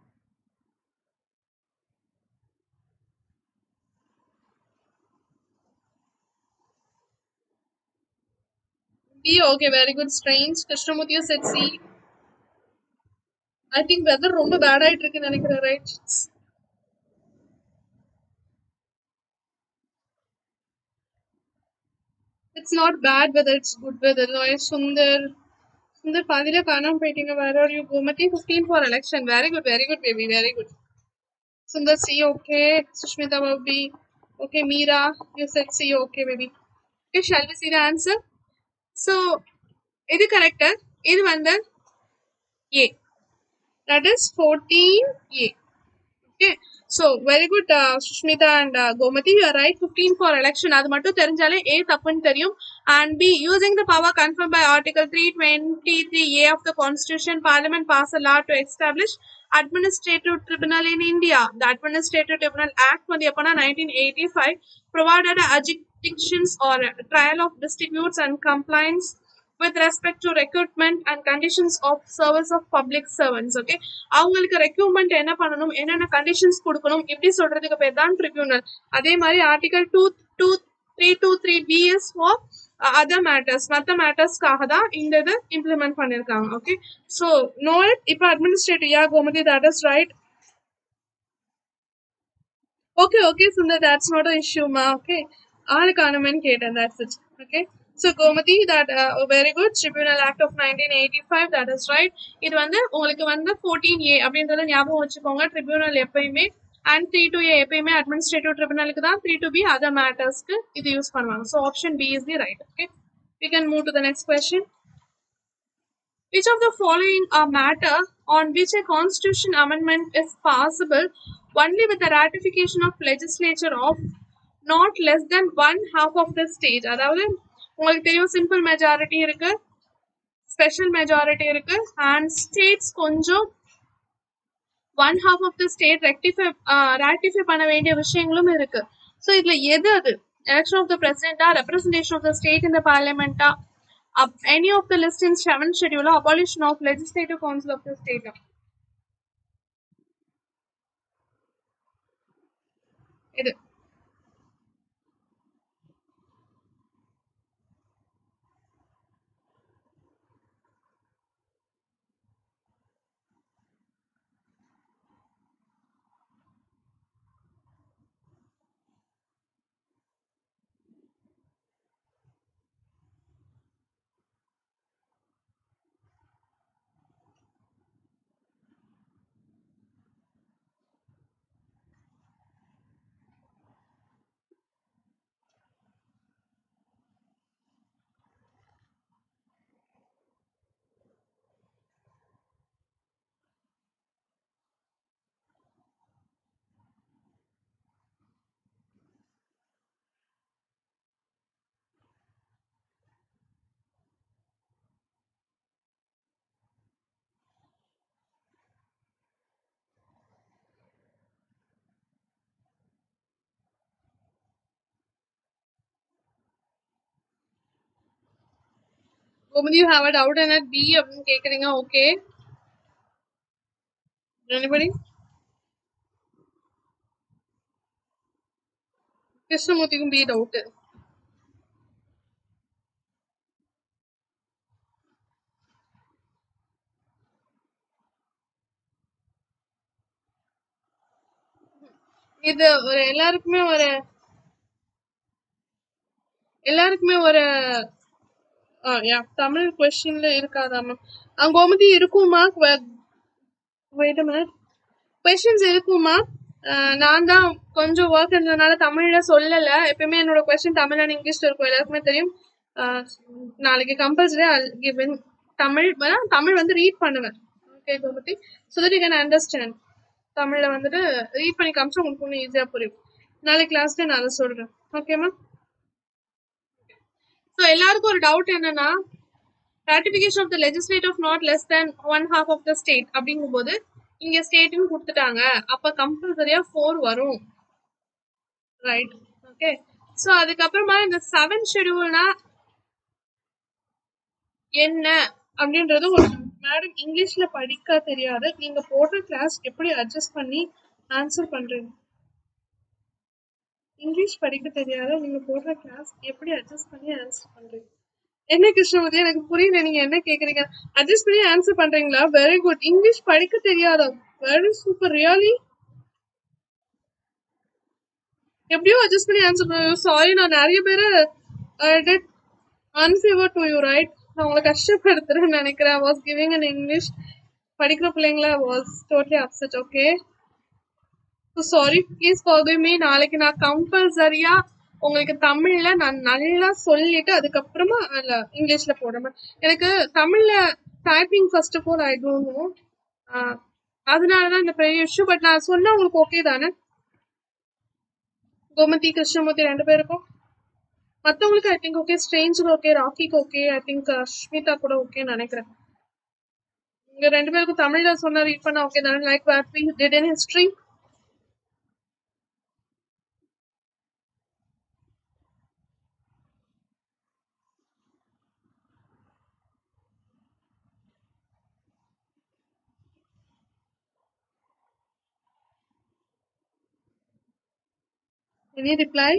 B, okay, very good. Strange. Krishnamurthy said C. I think weather ரொம்ப bad ஆயிட்டு இருக்குன்னு நினைக்கிறேன் right it's not bad weather it's good weather Sundar Sundar பாதியில காணாம போயிட்டீங்க வேற are you Gomathi fifteen for election very good very good baby very good Sundar C okay Sushmita Bobby okay Meera you said C okay baby okay shall we see the answer so இது கரெக்டா இது வந்து A that is fourteen A okay so very good Sushmita and Gomathi you right fifteen for election அது மட்டும் தெரிஞ்சாலே A தப்புன்னு தெரியும் and B using the power confirm by article three twenty three A of the constitution parliament pass a law to establish administrative tribunal in India. The Administrative Tribunal Act வந்து எப்போனா nineteen eighty five provided adjudications or trial of disputes and compliance with respect to recruitment and conditions of service of public servants okay அவங்களுக்கு recruitment என்ன பண்ணணும் என்னென்ன conditions கொடுக்கணும் இப்படி சொல்றதுக்கு பேர் தான் ட்ரிபியூனல் அதே மாதிரி article two two three two three BS for other matters மற்ற மேட்டர்ஸ்க்காக தான் இந்த இது இம்ப்ளிமெண்ட் பண்ணியிருக்காங்க ஓகே ஸோ நோ இட் இப்போ administrative yeah Gomathi that is right okay okay Sundar that's not a இஷ்யூமா ஓகே ஆளு காணுமேன்னு கேட்டேன் that's it okay so Gomathi that very good tribunal act of nineteen eighty five that is right இது வந்து உங்களுக்கு வந்து fourteen ஏ அப்படின்றத ஞாபகம் வச்சுக்கோங்க ட்ரிபியூனல் எப்பயுமே அண்ட் த்ரீ டு ஏ எப்பயுமே அட்மினிஸ்ட்ரேட்டிவ் ட்ரிபியூனலுக்கு தான் த்ரீ டு பி அதர் மேட்டர்ஸ்க்கு இது யூஸ் பண்ணுவாங்க so option B is the right okay we can move to the next question Which of the following are matter on which a constitution amendment is possible only with the ratification of legislature of not less than one half of the state அதாவது உங்களுக்கு தெரியும் simple majority இருக்கு special majority இருக்கு and states கொஞ்சம் one half of the state rectify ratify பண்ண வேண்டிய விஷயங்களும் இருக்கு ஸோ இதுல எது அது எலெக்ஷன் ஆஃப் த பிரசிடென்டா ரெப்ரஸன்டேஷன் ஆஃப் த ஸ்டேட் இந்த பார்லிமெண்டா up any of the list in seventh schedule abolition of legislative council of the state இது Gomathi you have a doubt in at B அப்படின்னு கேக்குறீங்க ஓகே எனிபடி கிருஷ்ணமூர்த்திக்கும் B doubt இது ஒரு எல்லாருக்குமே ஒரு எல்லாருக்குமே ஒரு ஆ, யா தமிழ் கொஸ்டின்ல இருக்காதா மேம் கோமதி இருக்குமா வெயிட் மினிட் கொஸ்டின்ஸ் இருக்குமா அஹ் நான் தான் கொஞ்சம் ஒர்க் இருந்ததுனால தமிழ்ல சொல்லல எப்பயுமே என்னோட கொஸ்டின் தமிழ் அண்ட் இங்கிலீஷ்ல இருக்கும் எல்லாருக்குமே தெரியும் அஹ் நாளைக்கு கம்பல்சரி கிவன் தமிழ் வேணா- தமிழ் வந்து ரீட் பண்ணுவேன் okay Gomathi so that you can understand தமிழ்ல வந்துட்டு ரீட் பண்ணி காமிச்சா உங்களுக்கு இன்னும் ஈஸியா புரியும் நாளைக்கு கிளாஸ்ல நான் அதை சொல்றேன் ஓகேமா ஸோ எல்லாருக்கும் ஒரு டவுட் என்னன்னா ratification of the legislative not less than one half of the state அப்படிங்கும்போது இங்க ஸ்டேட்னு கொடுத்துட்டாங்க அப்ப கம்பல்சரியா ஃபோர் வரும் ரைட் ஓகே ஸோ அதுக்கப்புறமா இந்த செவன் ஷெடியூல்னா என்ன அப்படின்றது ஒரு மேடம் இங்கிலீஷ்ல படிக்க தெரியாது நீங்க போடுற கிளாஸ் எப்படி அட்ஜஸ்ட் பண்ணி ஆன்சர் பண்றீங்க இங்கிலீஷ் படிக்க தெரியாத நீங்க போடுற கிளாஸ் எப்படி அட்ஜஸ்ட் பண்ணி ஆன்சர் பண்றீங்க என்ன கிருஷ்ணமூர்த்தி எனக்கு புரியல நீங்க என்ன கேக்குறீங்க அட்ஜஸ்ட் பண்ணி ஆன்சர் பண்றீங்களா வெரி குட் இங்கிலீஷ் படிக்க தெரியாதா வெரி சூப்பர் ரியலி எப்படியோ அட்ஜஸ்ட் பண்ணி ஆன்சர் பண்ணுங்க சாரி நான் நிறைய பேரை did unfavour to you right நான் உங்களை கஷ்டப்படுத்துறேன்னு நினைக்கிறேன் வாஸ் கிவிங் அன் இங்கிலீஷ் படிக்கிற பிள்ளைங்கள was totally upset okay sorry please forgive me நாளைக்கு நான் கம்பல்சரியா உங்களுக்கு தமிழ்ல நான் நல்லா சொல்லிட்டு அதுக்கப்புறமா அதுல இங்கிலீஷ்ல போடுறேன் எனக்கு தமிழ்ல typing first of all I don't know அதனாலதான் இந்த பெரிய இஷ்யூ பட் நான் சொன்னா உங்களுக்கு ஓகே தானே கோமதி கிருஷ்ணமூர்த்தி ரெண்டு பேருக்கும் மத்தவங்களுக்கு ஐ திங்க் ஓகே ஸ்ட்ரேஞ்சுக்கு ஓகே ராக்கிக்கு ஓகே ஐ திங்க் அஷ்மிதா கூட ஓகே நினைக்கிறேன் இங்க ரெண்டு பேருக்கும் தமிழ்ல சொன்னா ரீட் பண்ணா ஓகே தானே like did in history any reply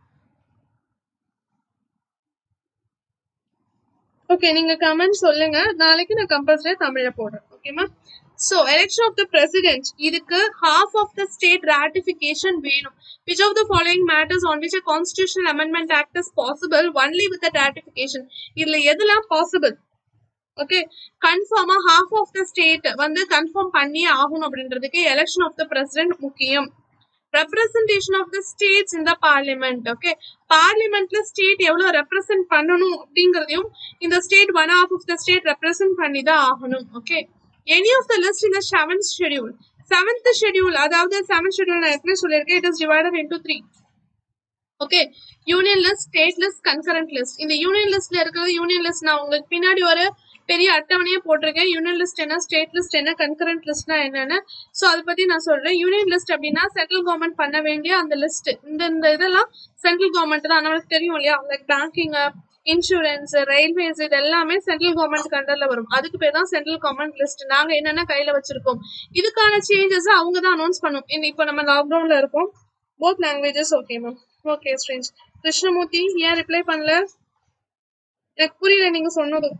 okay நீங்க கமெண்ட் சொல்லுங்க நாளைக்கு நான் கம்பல்சரி தமிழ்ல போடுறேன் ஓகேமா so election of the president இதுக்கு half of the state ratification வேணும் which of the following matters on which a constitutional amendment act is possible only with the ratification இதுல எதெல்லாம் possible ஓகே கன்ஃபார்மா half ஆஃப் த ஸ்டேட் வந்து confirm பண்ணியே ஆகணும் அப்படின்றதுக்கு election of the president முக்கியம் representation of the states இந்த parliament okay பார்லிமெண்ட்ல ஸ்டேட் எவ்வளவு ரெப்ரசென்ட் பண்ணணும் அப்படிங்கறதையும் இந்த state one of of the state represent பண்ணி தான் ஆகணும் okay any of the list இந்த செவன்த் ஷெடியூல் செவன்த் ஷெடியூல் அதாவது செவன்த் ஷெடியூல் நான் எப்படி சொல்லியிருக்கேன் it is divided into three okay union list state list concurrent list இந்த யூனியன் லிஸ்ட்ல இருக்கிறது யூனியன் லிஸ்ட் நான் உங்களுக்கு பின்னாடி ஒரு பெரிய அட்டவணையே போட்டிருக்கேன் யூனியன் லிஸ்ட் என்ன ஸ்டேட் லிஸ்ட் என்ன கன்கரண்ட் லிஸ்ட்னா என்னன்னு ஸோ அதை பத்தி நான் சொல்றேன் யூனியன் லிஸ்ட் அப்படின்னா சென்ட்ரல் கவர்மெண்ட் பண்ண வேண்டிய அந்த லிஸ்ட் இந்த இந்த இதெல்லாம் சென்ட்ரல் கவர்மெண்ட் தான் நம்மளுக்கு தெரியும் இல்லையா லைக் பேங்கிங் இன்சூரன்ஸ் ரயில்வேஸ் இது எல்லாமே சென்ட்ரல் கவர்மெண்ட் கண்டர்ல வரும் அதுக்கு பேர் தான் சென்ட்ரல் கவர்மெண்ட் லிஸ்ட் நாங்க என்னென்ன கையில வச்சிருக்கோம் இதுக்கான சேஞ்சஸ் அவங்க தான் அனௌன்ஸ் பண்ணும் இந்த இப்போ நம்ம லாக்டவுன்ல இருக்கோம் both languages okay ma'am okay strange Krishnamurthy ஏன் ரிப்ளை பண்ணல எனக்கு புரியல நீங்க சொன்னது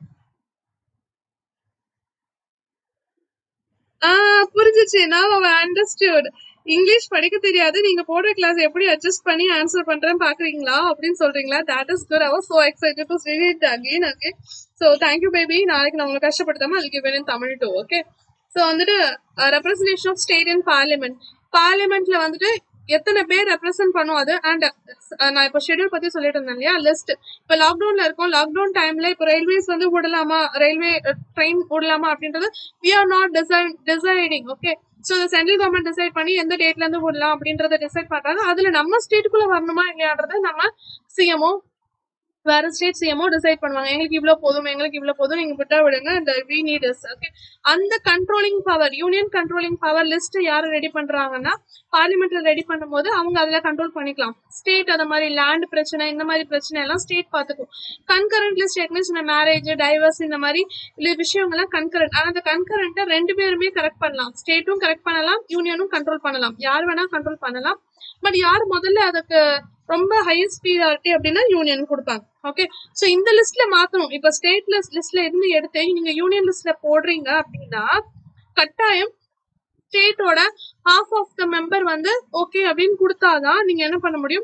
ஆ புரிஞ்சிச்சு நான் அவன் அண்டர்ஸ்டுட் இங்கிலீஷ் படிக்க தெரியாது நீங்க போடுற கிளாஸ் எப்படி அட்ஜஸ்ட் பண்ணி ஆன்சர் பண்றேன்னு பாக்குறீங்களா அப்படின்னு சொல்றீங்களா தட் இஸ் குட் அவர் so excited to read it again okay so thank you baby நாளைக்கு நான் உங்களை கஷ்டப்படுத்தாம அதுக்கு வேணும் தமிழ் டூ ஓகே சோ வந்துட்டு representation of state in parliament பார்லிமெண்ட்ல வந்துட்டு எத்தனை பேர் ரெப்ரசென்ட் பண்ணும் அது அண்ட் நான் இப்போ ஷெட்யூல் பத்தி சொல்லிட்டு இருந்தேன் இல்லையா லிஸ்ட் இப்போ லாக்டவுன்ல இருக்கோம் லாக்டவுன் டைம்ல இப்போ ரயில்வேஸ் வந்து விடலாமா ரயில்வே ட்ரெயின் விடலாமா அப்படின்றது we are not decide deciding okay so central government decide பண்ணி எந்த டேட்ல இருந்து விடலாம் அப்படின்றத டிசைட் பண்றாங்க அதுல நம்ம ஸ்டேட்டுக்குள்ள வரணுமா இல்லையான்றத நம்ம சிஎம்ஓ வேற ஸ்டேட் சிஎம்ஓ டிசைட் பண்ணுவாங்க எங்களுக்கு இவ்வளோ போதும் எங்களுக்கு இவ்வளோ போதும் நீங்க விட்டா விடுங்க இந்த வி நீட் இஸ் ஓகே அந்த controlling power union controlling power list யாரு ரெடி பண்றாங்கன்னா பார்லிமெண்ட்ல ரெடி பண்ணும்போது அவங்க அதுல கண்ட்ரோல் பண்ணிக்கலாம் ஸ்டேட் அந்த மாதிரி லேண்ட் பிரச்சனை இந்த மாதிரி பிரச்சனை எல்லாம் ஸ்டேட் பார்த்துக்கும் கன்கரண்ட் லிஸ்ட் மீன்ஸ் இந்த மேரேஜ் டைவர்ஸ் இந்த மாதிரி இல்ல விஷயங்கள்லாம் கன்கரண்ட் ஆனா அந்த கன்கரண்ட்டை ரெண்டு பேருமே கரெக்ட் பண்ணலாம் ஸ்டேட்டும் கரெக்ட் பண்ணலாம் யூனியனும் கண்ட்ரோல் பண்ணலாம் யார் வேணா கண்ட்ரோல் பண்ணலாம் பட் யார் முதல்ல அதுக்கு ரொம்ப ஹையஸ்ட் ப்ரியாரிட்டி அப்படின்னா யூனியன் கொடுப்பாங்க ஓகே ஸோ இந்த லிஸ்ட்ல மாத்தணும் இப்ப ஸ்டேட் லிஸ்ட்ல இருந்து எடுத்து நீங்க யூனியன் லிஸ்ட்ல போடுறீங்க அப்படின்னா கட்டாயம் ஸ்டேட்டோட ஹாஃப் ஆஃப் த மெம்பர் வந்து ஓகே அப்படின்னு கொடுத்தாதான் நீங்க என்ன பண்ண முடியும்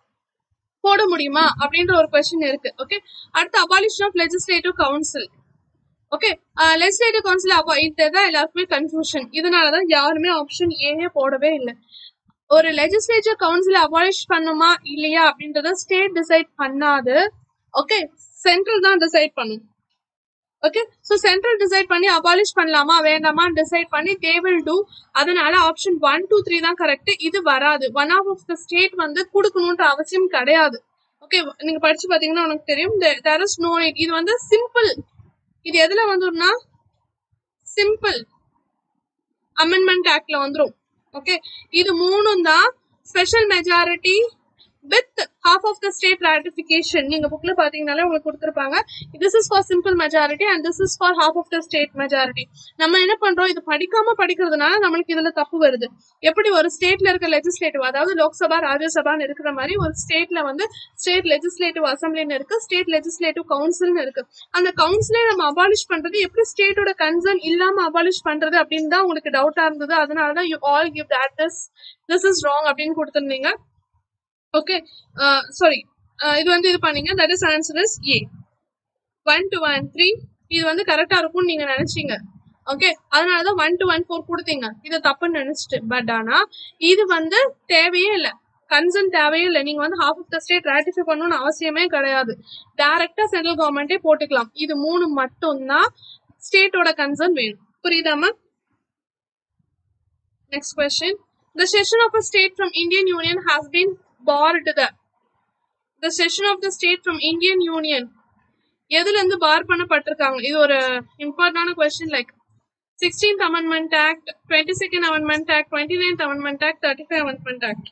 போட முடியுமா அப்படின்ற ஒரு கொஸ்டின் இருக்கு ஓகே அடுத்து abolition of legislative council okay legislative council அப்போ இதுதான் எல்லாருக்குமே கன்ஃபியூஷன் இதனாலதான் யாருமே ஆப்ஷன் ஏயே போடவே இல்லை ஒரு லெஜிஸ்லேச்சர் கவுன்சில் அபாலிஷ் பண்ணுமா இல்லையா அப்படின்றத ஸ்டேட் டிசைட் பண்ணாது ஓகே சென்ட்ரல் தான் டிசைட் பண்ணும் ஓகே ஸோ சென்ட்ரல் டிசைட் பண்ணி அபாலிஷ் பண்ணலாமா வேண்டாமா டிசைட் பண்ணி தே வில் டூ அதனால ஆப்ஷன் ஒன் டூ த்ரீ தான் கரெக்ட் இது வராது one of of the state வந்து கொடுக்கணுன்ற அவசியம் கிடையாது ஓகே நீங்க படிச்சு பாத்தீங்கன்னா உனக்கு தெரியும் தேர் இஸ் நோ இது வந்து சிம்பிள் இது எதுல வந்துரும்னா சிம்பிள் அமெண்ட்மெண்ட் ஆக்ட்ல வந்துரும் ஓகே இது மூணும் தான் special majority with half of the state ratification நீங்க புக்ல பாத்தீங்கனாலே உங்களுக்கு கொடுத்துருப்பாங்க this is for simple majority and this is for half of the state majority நம்ம என்ன பண்றோம் இது படிக்காம படிக்கிறதுனால நம்மளுக்கு இதுல தப்பு வருது எப்படி ஒரு ஸ்டேட்ல இருக்க லெஜிஸ்லேட்டிவ் அதாவது லோக்சபா ராஜ்யசபான்னு இருக்கிற மாதிரி ஒரு ஸ்டேட்ல வந்து ஸ்டேட் லெஜிஸ்லேட்டிவ் அசம்பிளின்னு இருக்கு ஸ்டேட் லெஜிஸ்லேட்டிவ் கவுன்சில்னு இருக்கு அந்த கவுன்சிலே நம்ம அபாலிஷ் பண்றது எப்படி ஸ்டேட்டோட கன்சர்ன் இல்லாம அபாலிஷ் பண்றது அப்படின்னு தான் உங்களுக்கு டவுட்டா இருந்தது அதனாலதான் you all give that this this is wrong அப்படின்னு கொடுத்துருந்தீங்க ஓகே சாரி இது வந்து இது பண்ணீங்க that is answer is A one two one three இது வந்து கரெக்டா இருக்கும்னு நீங்க நினைச்சீங்க ஓகே அதனாலதான் ஒன் டு ஒன் ஃபோர் கொடுத்தீங்க இது தப்புன்னு நினைச்சிட்டு பட் ஆனா இது வந்து தேவையே இல்லை கன்சர்ன் தேவையே இல்லை நீங்க வந்து half of the state ratify பண்ணணும்னு அவசியமே கிடையாது டைரக்டா சென்ட்ரல் கவர்மெண்டே போட்டுக்கலாம் இது மூணு மட்டும்தான் ஸ்டேட்டோட கன்சர்ன் வேணும் புரியுதாமா next question The cession of a state from Indian Union has been barred the the cession of the state from Indian Union எதுல இருந்து பார் பண்ணப்பட்டிருக்காங்க இது ஒரு இம்பார்ட்டன்டான question like sixteenth amendment act twenty second amendment act twenty ninth amendment act thirty five amendment act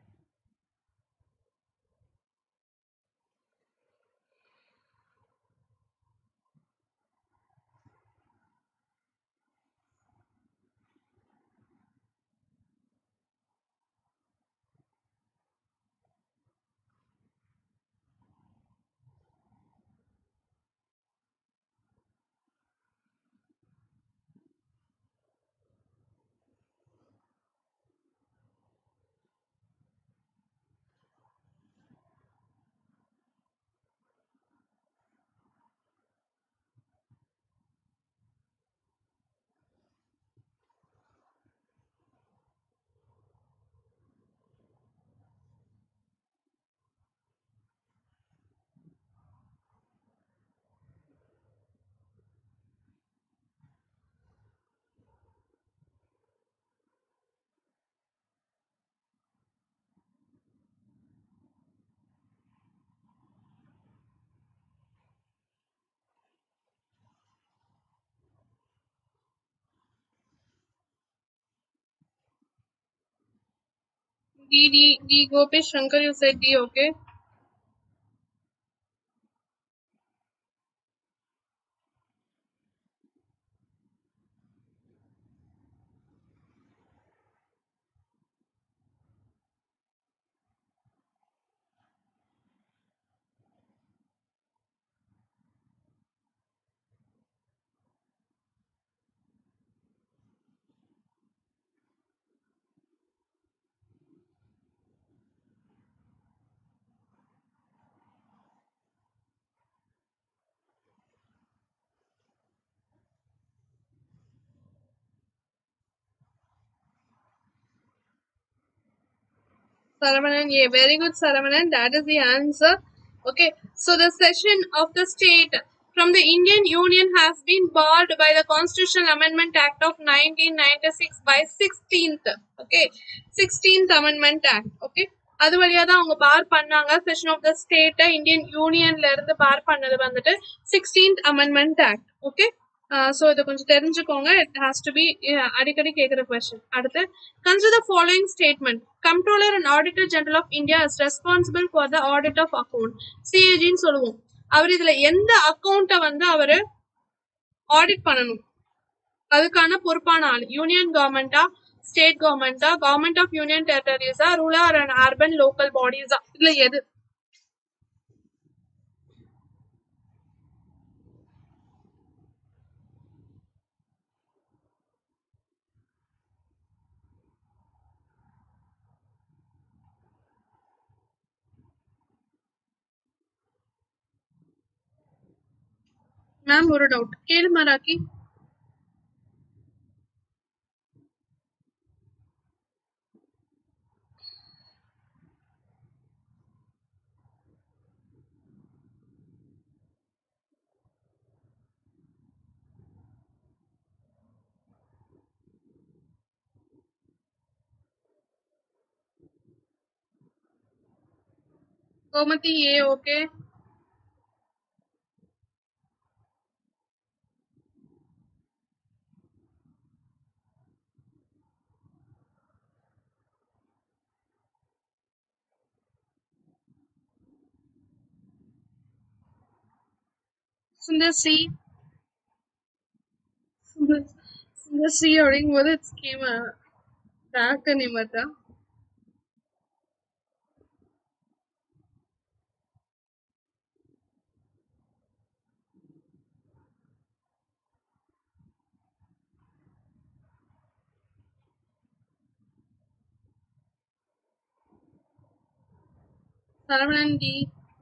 D D D Gopesh Shankar you said D okay Saravanan, yeah, very good, Saravanan. That is the answer. Okay, so the session of the state from the Indian Union has been barred by the Constitutional Amendment Act of 1996 by 16th. Okay, 16th Amendment Act. Okay, அது வழியா தான் அவங்க பார் பண்ணாங்க session of the ஸ்டேட்டை Indian யூனியன்ல இருந்து bar பண்ணது வந்துட்டு sixteenth amendment act okay so இதை கொஞ்சம் தெரிஞ்சுக்கோங்க இட் ஹாஸ் டு பி அடிக்கடி கேட்குற கொஸ்டின் அடுத்து consider following statement controller and auditor general of India is responsible for the audit of account சிஏஜின்னு சொல்லுவோம் அவர் இதுல எந்த அக்கௌண்ட்டை வந்து அவர் ஆடிட் பண்ணணும் அதுக்கான பொறுப்பான ஆள் யூனியன் கவர்மெண்டா ஸ்டேட் கவர்மெண்டா கவர்மெண்ட் ஆஃப் யூனியன் டெரிட்டரிஸா ரூரல் அண்ட் அர்பன் லோக்கல் பாடிஸா இதுல எது மேம் ஒரு டவுட் கேளு மராக்கி Gomathi A okay Sundar C Sundar Sundar C அப்படிங்கும்போது ஸ்கீம் பேக் Nimitha Saravanan D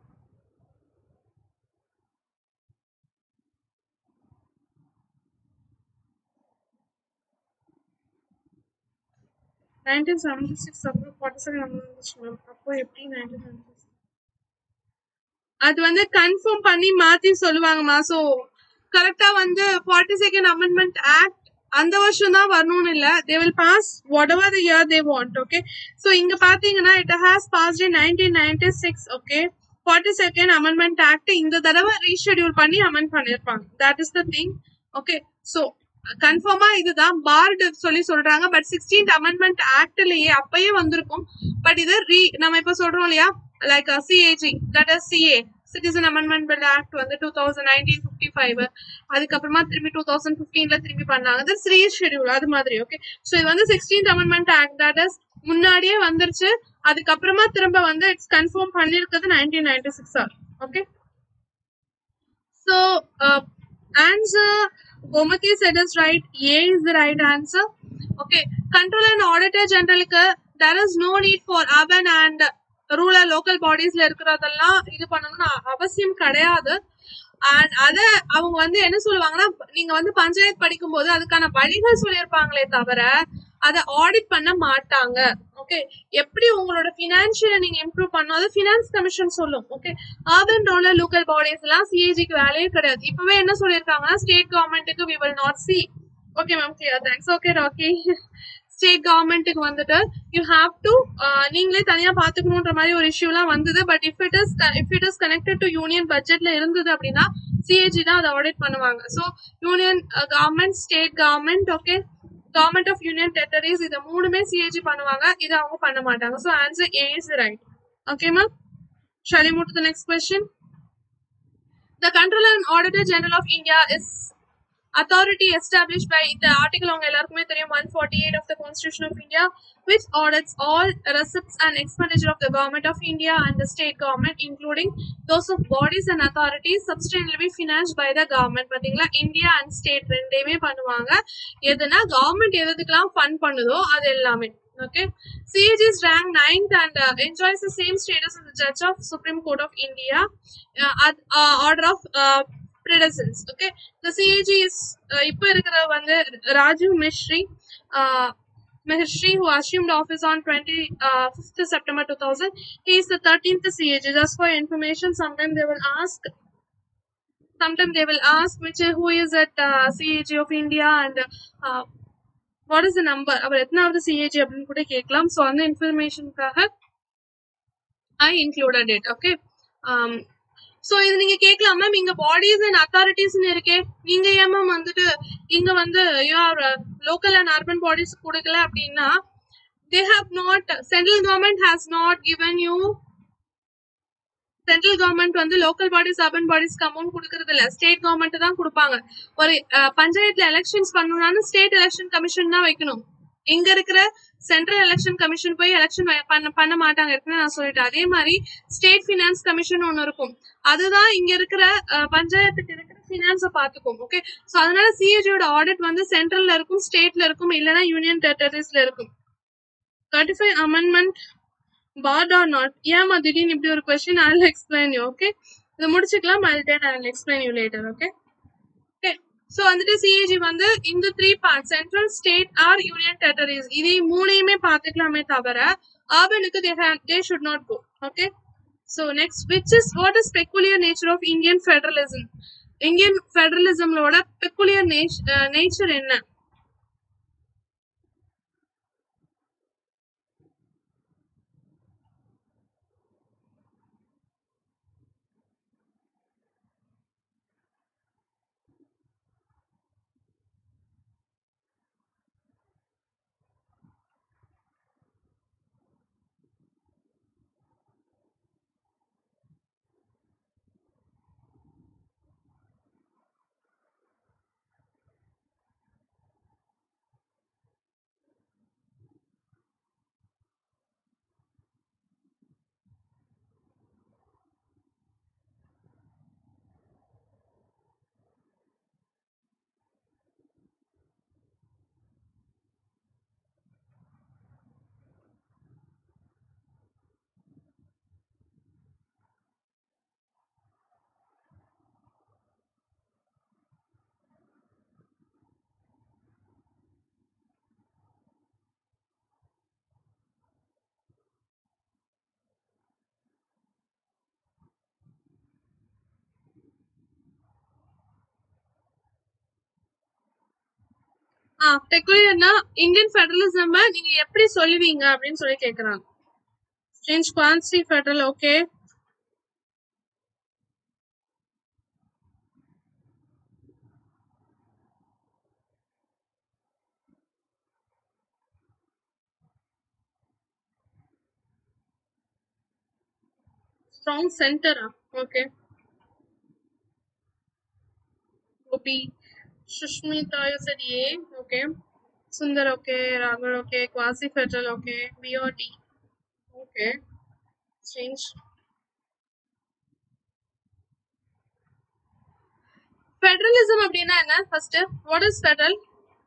nineteen seventy six அப்புறம் ஃபார்ட்டி செவன் வந்துச்சு மேம் அப்போ எப்படி நைன்டீன் செவன்டி அது வந்து கன்ஃபார்ம் பண்ணி மாத்தி சொல்லுவாங்கம்மா ஸோ கரெக்டா வந்து ஃபார்ட்டி செகண்ட் அமெண்ட்மெண்ட் ஆக்ட் அந்த வருஷம் தான் வரணும்னு இல்ல they will pass whatever the year they want okay so இங்க பாத்தீங்கன்னா it has passed in nineteen ninety six okay forty second amendment act இந்த தடவை ரீஷெடியூல் பண்ணி அமெண்ட் பண்ணிருப்பாங்க that is the thing okay so கன்ஃபார்மா இதுதான் barred சொல்லி சொல்றாங்க பட் சிக்ஸ்டீன்த் அமெண்ட்மெண்ட் ஆக்ட்லயே அப்பயே வந்திருக்கும் பட் இது ரீ நம்ம இப்ப சொல்றோம் இல்லையா like CAG that is CA citizen amendment bill act வந்து two thousand nineteen fifty five அதுக்கப்புறமா திரும்பி டூ தௌசண்ட் ஃபிஃப்டீன்ல திரும்பி பண்ணாங்க தட்ஸ் ரீஷெடியூல் அது மாதிரி ஓகே ஸோ இது வந்து sixteenth amendment act that is முன்னாடியே வந்துருச்சு அதுக்கப்புறமா திரும்ப வந்து இட்ஸ் கன்ஃபார்ம் பண்ணிருக்கிறது nineteen ninety six or okay so answer Gomathi said is right a is the right answer okay control and auditor generalக்கு there is no need for urban and rural local பாடிஸ்ல இருக்கிறதெல்லாம் இது பண்ணணும்னு அ- அவசியம் கிடையாது அண்ட் அத அவங்க வந்து என்ன சொல்லுவாங்கன்னா நீங்க வந்து பஞ்சாயத்து படிக்கும் போது அதுக்கான வழிகள் சொல்லியிருப்பாங்களே தவிர அதை ஆடிட் பண்ண மாட்டாங்க ஓகே எப்படி உங்களோட பினான்சியலை நீங்க இம்ப்ரூவ் பண்ணணும் அது ஃபினான்ஸ் கமிஷன் சொல்லும் okay urban rural local bodies எல்லாம் சிஏஜிக்கு வேலையே கிடையாது இப்பவே என்ன சொல்லியிருக்காங்கன்னா ஸ்டேட் கவர்மெண்ட்டுக்கு we will not see okay ma'am clear thanks okay Rakhi state கவர்மெண்ட்டுக்கு வந்துட்டு யூ ஹாவ் டு நீங்களே தனியா பாத்துக்கணுன்ற மாதிரி ஒரு இஷ்யூலாம் வந்தது but if it is if it is connected to union பட்ஜெட்ல இருந்தது அப்படின்னா சிஏஜி தான் அதை ஆடிட் பண்ணுவாங்க so union government state government okay government of union territories இதை மூணுமே சிஏஜி பண்ணுவாங்க இதை அவங்க பண்ண மாட்டாங்க so answer A is right okay ma'am shall move to the next question The Controller and Auditor General of India is authority established by the article on எல்லாருக்குமே தெரியும் 148 of the Constitution of India which audits all receipts and expenditure of the government of India and the state government including those of bodies and authorities substantially financed by the government பாத்தீங்களா India and state ரெண்டையுமே பண்ணுவாங்க எதுனா government எதுக்கெல்லாம் fund பண்ணுதோ அது எல்லாமே okay CAG is ranked ninth and uh, enjoys the same status as the judge of Supreme Court of India uh, at uh, order of uh, precedence okay the CAG is uh, இப்போ இருக்கிற வந்து Rajiv Misri uh, Mahirshi, who assumed office on 25th September 2000, he is the 13th CAG. Just for information, sometimes they will ask sometimes they will ask which who is at uh, CAG of India and uh, what is the number அவர் எத்தனாவது CAG அப்படின்னு கூட கேட்கலாம் so அந்த இன்ஃபர்மேஷனுக்காக I included it okay so இது நீங்க கேட்கலாம் ma'am இங்க பாடிஸ் அண்ட் அத்தாரிட்டிஸ்னு இருக்கே நீங்க ஏன் மேம் வந்துட்டு இங்க வந்து your local and urban bodies கொடுக்கல அப்படின்னா they have not central government has not given you central government வந்து லோக்கல் பாடிஸ் அர்பன் பாடிஸ்க்கு அமௌண்ட் கொடுக்கறது இல்ல ஸ்டேட் கவர்மெண்ட் தான் கொடுப்பாங்க ஒரு அஹ், பஞ்சாயத்துல எலெக்ஷன்ஸ் பண்ணணும்னாலும் ஸ்டேட் எலெக்ஷன் கமிஷன் தான் வைக்கணும் இங்க இருக்கிற சென்ட்ரல் எலெக்ஷன் கமிஷன் போய் எலெக்ஷன் பண்ண பண்ண மாட்டாங்க இருக்குன்னு நான் சொல்லிட்டேன் அதே மாதிரி ஸ்டேட் ஃபினான்ஸ் கமிஷன் ஒன்னு இருக்கும் அதுதான் இங்க இருக்கிற அஹ், பஞ்சாயத்துக்கு இருக்கிற ஃபினான்ஸை பார்த்துக்கும் ஓகே ஸோ அதனால சிஏஜியோட ஆடிட் வந்து சென்ட்ரல்ல இருக்கும் ஸ்டேட்ல இருக்கும் இல்லைன்னா யூனியன் டெரிட்டரிஸ்ல இருக்கும் thirty five amendment part or not ஏமா திடீர்னு இப்படி ஒரு question I explain you okay இதை முடிச்சுக்கலாம் I then I explain you later okay okay so வந்துட்டு சிஏஜி வந்து இந்த three part central state or union territories இதை மூணையுமே பார்த்துக்கலாமே தவிர ஆர்பனுக்கு they they should not go okay so next which is what is peculiar nature of Indian federalism Indian ஃபெடரலிசம்லோட peculiar nature என்ன ஆ பெக்குலியர்னா இந்தியன் ஃபெடரலிசம் நீங்க எப்படி சொல்லுவீங்க அப்படின்னு சொல்லி கேக்குறாங்க change quasi federal okay strong சென்டரா okay Gopi Sushmita you said A okay Sundar okay Raghul okay Quasi Federal okay BOT okay change federalism அப்படின்னா என்ன first what is federal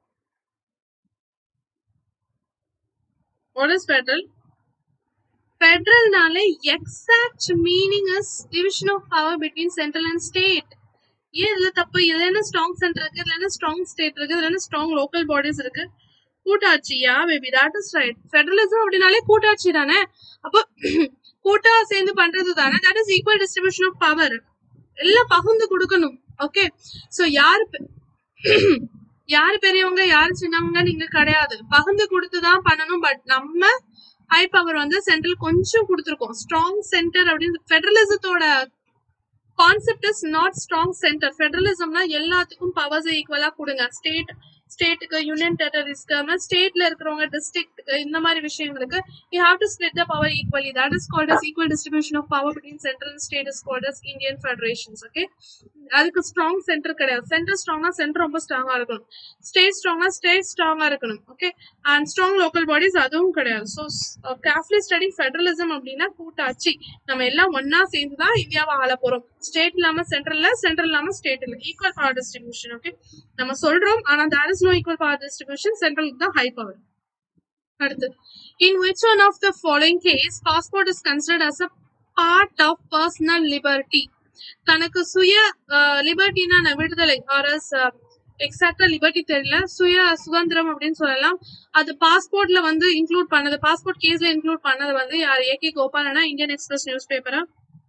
what is federal ஃபெடரல்னாலே exact meaning is division of power between central and state ஏன் இதுல தப்பு இதுல என்ன strong centre இருக்கு இதுல என்ன ஸ்ட்ராங் ஸ்டேட் இருக்கு இதுல என்ன ஸ்ட்ராங் லோக்கல் பாடிஸ் இருக்கு கூட்டாட்சியா baby that is right federalism அப்படின்னாலே கூட்டாட்சி தானே அப்போ கூட்டா சேர்ந்து பண்றது தானே that is equal distribution of power எல்லாம் பகுந்து கொடுக்கணும் ஓகே சோ யாரு பெ- யாரு பெரியவங்க யாரு சின்னவங்க நீங்க கிடையாது பகிர்ந்து கொடுத்துதான் பண்ணணும் பட் நம்ம ஹை பவர் வந்து சென்ட்ரல் கொஞ்சம் கொடுத்துருக்கோம் ஸ்ட்ராங் சென்டர் அப்படின்னு ஃபெடரலிசத்தோட concept is not strong centre ஃபெடரலிசம்னா எல்லாத்துக்கும் பவர்ஸ் ஈக்குவலா கொடுங்க ஸ்டேட் ஸ்டேட்டுக்கு யூனியன் டெரிட்டரிஸ்க்கு ஸ்டேட்ல இருக்கிறவங்க டிஸ்ட்ரிக்ட்க்கு இந்த மாதிரி விஷயங்களுக்கு you have to split the power equally that is called as equal distribution of power between central and state is called as Indian federations okay அதுக்கு ஸ்ட்ராங் சென்டர் கிடையாது சென்டர் ஸ்ட்ராங்னா சென்டர் ரொம்ப ஸ்ட்ராங்கா இருக்கணும் ஸ்டேட் ஸ்ட்ராங்னா ஸ்டேட் ஸ்ட்ராங்கா இருக்கணும் okay and strong local bodies அதுவும் கிடையாது ஸோ கேர்ஃபுல்லி ஸ்டடி ஃபெடரலிசம் அப்படின்னா கூட்டாட்சி நம்ம எல்லாம் ஒன்னா சேர்ந்து தான் இந்தியாவை ஆள போறோம் ஸ்டேட் இல்லாம சென்ட்ரல்ல சென்ட்ரல் இல்லாம ஸ்டேட் இல்ல ஈக்குவல் பவர் டிஸ்ட்ரிபியூஷன் ஓகே நம்ம சொல்றோம் ஆனா there is no equal power distribution சென்ட்ரலுக்கு தான் ஹை பவர் அடுத்து in which one of the following case passport is considered as a part of personal liberty தனக்கு சுய லிபர்ட்டினா விடுதலை ஆர்எஸ் எக்ஸாக்டா லிபர்ட்டி தெரியல சுய சுதந்திரம் அப்படின்னு சொல்லலாம் அது பாஸ்போர்ட்ல வந்து இன்க்ளூட் பண்ணது பாஸ்போர்ட் கேஸ்ல இன்க்ளூட் பண்ணது வந்து யார் ஏகே கோபாலனா இந்தியன் எக்ஸ்பிரஸ் நியூஸ் பேப்பரா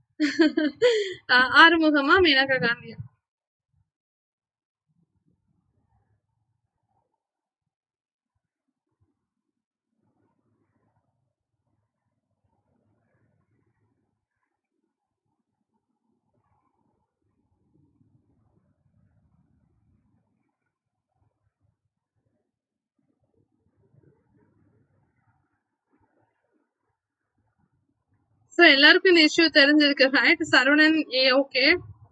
ஆறுமுகமா மேனகா காந்தியா சோ எல்லாருக்கும் இந்த இஷ்யூ தெரிஞ்சிருக்கு right Saravanan A okay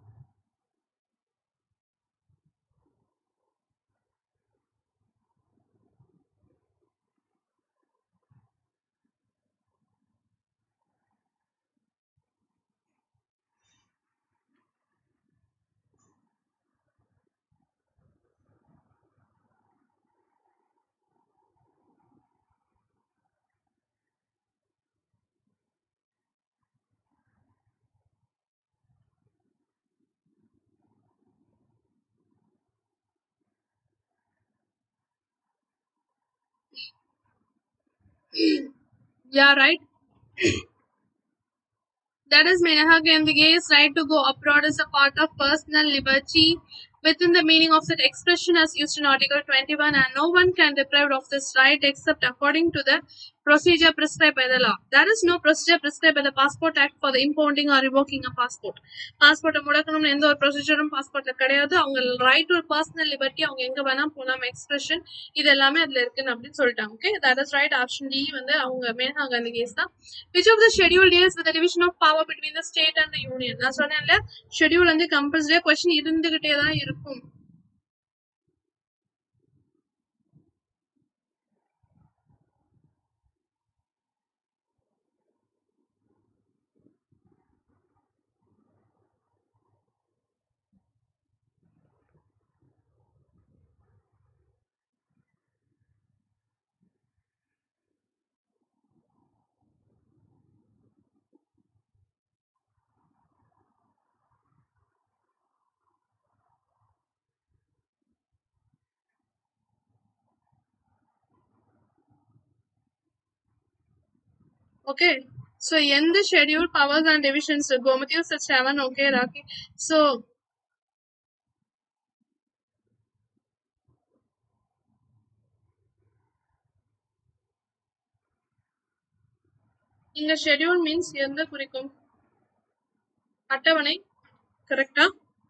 Yeah, right. That is Menaha Gandhi's right to go abroad is a part of personal liberty within the meaning of that expression as used in Article 21 and no one can deprive of this right except according to the procedure prescribed by the law. There is no procedure prescribed by the Passport Act for the impounding or revoking a passport. பாஸ்போர்ட்டை முடக்கணும்னு எந்த ஒரு ப்ரொசீஜரும் பாஸ்போர்ட்ல கிடையாது அவங்க right to personal liberty அவங்க எங்க வேணா போலாம் expression இது எல்லாமே அதுல இருக்குன்னு அப்படின்னு சொல்லிட்டாங்க okay that is right option D வந்து அவங்க மேனகா காந்தி கேஸ் தான் which of the schedule deals with division of power between the state and the union நான் சொன்னேன்ல ஷெடியூல் வந்து கம்பல்சரியா கொஸ்டின் இருந்துகிட்டே தான் இருக்கும் ஓகே ஸோ எந்த schedule powers and divisions Gomathi seven okay Rocky so இங்க ஷெட்யூல் மீன்ஸ் எந்த குறிக்கும் அட்டவணை கரெக்டா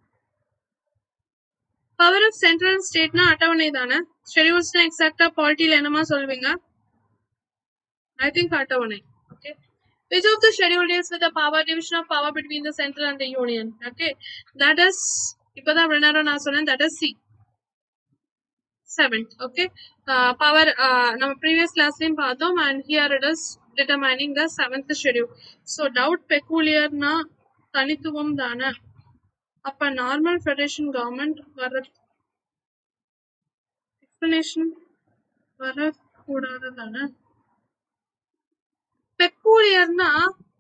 பவர் ஆஃப் சென்ட்ரல் ஸ்டேட்னா அட்டவணை தானே ஷெட்யூல்ஸ்னா எக்ஸாக்டா பாலிட்டியில என்னமா சொல்வீங்க ஐ திங்க் அட்டவணை okay which of the schedule deals with the power division of power between the central and the union okay that is இப்பதான் இவ்வளவு நேரம் நான் சொன்னேன் that is c seventh okay uh, power uh, நம்ம previous classலயும் பார்த்தோம் and here it is determining the seventh schedule so doubt peculiar னா தனித்துவம் தானே அப்ப நார்மல் ஃபெடரேஷன் கவர்மெண்ட் வர எக்ஸ்பிளனேஷன் வரக்கூடாது தானே பெக்கூலியர்னா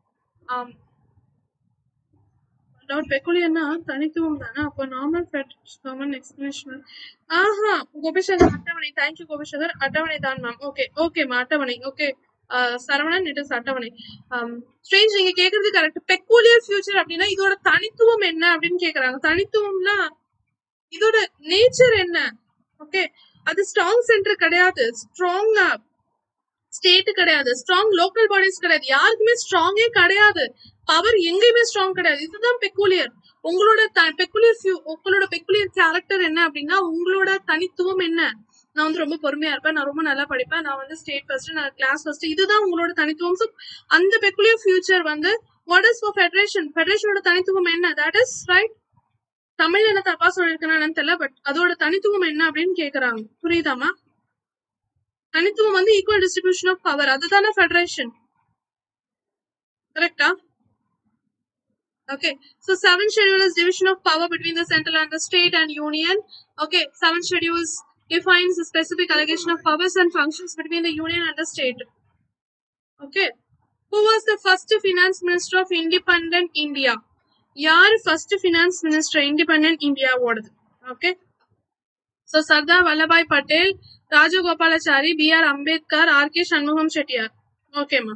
டவுட் பெக்குலியர்னா தனித்துவம் தானே அப்போ நார்மல் காமன் எக்ஸ்பிளேஷன் ஆஹா கோபிசங்கர் அட்டவணை தேங்க்யூ கோபிசங்கர் அட்டவணை தான் மேம் ஓகே ஓகேம்மா அட்டவணை ஓகே சரவணன் இட் இஸ் அட்டவணை ஸ்ட்ரேஞ்ச் நீங்க கேக்குறது கரெக்ட் பெக்கூலியர் ஃபியூச்சர் அப்படின்னா இதோட தனித்துவம் என்ன அப்படின்னு கேக்குறாங்க தனித்துவம்னா இதோட நேச்சர் என்ன ஓகே அது ஸ்ட்ராங் சென்டர் கிடையாது ஸ்ட்ராங் ஸ்டேட் கிடையாது ஸ்ட்ராங் லோக்கல் பாடிஸ் கிடையாது யாருக்குமே ஸ்ட்ராங்கே கிடையாது பவர் எங்கேயுமே ஸ்ட்ராங் கிடையாது இதுதான் பெக்குலியர் உங்களோட பெக்குலியர் உங்களோட பெக்குலியர் கேரக்டர் என்ன அப்படின்னா உங்களோட தனித்துவம் என்ன நான் வந்து ரொம்ப பொறுமையா இருப்பேன் நான் ரொம்ப நல்லா படிப்பேன் நான் வந்து ஸ்டேட் ஃபர்ஸ்ட் நான் கிளாஸ் ஃபர்ஸ்ட் இதுதான் உங்களோட தனித்துவம் ஸோ அந்த பெக்குலியர் ஃபியூச்சர் வந்து வாட் இஸ் ஃபார் ஃபெடரேஷன் ஃபெடரேஷனோட தனித்துவம் என்ன தட் இஸ் ரைட் தமிழ்ல என்ன தப்பா சொல்லிருக்கேன்னு தெரியல பட் அதோட தனித்துவம் என்ன அப்படின்னு கேக்குறாங்க புரியுதாமா தனித்துவம் வந்து ஈக்குவல் டிஸ்ட்ரிபியூஷன் ஆஃப் பவர் அதுதானே ஃபெடரேஷன் கரெக்டா Okay, so seven schedule is division of power between the central and the state and union. Okay, seven schedules defines the specific allocation of powers and functions between the union and the state. Okay, who was the first finance minister of independent India? யார் first finance minister independent இந்தியாவோடது okay so Sardar Vallabhbhai Patel Rajagopalachari B R Ambedkar R K Shanmugam Chettiar ஓகேம்மா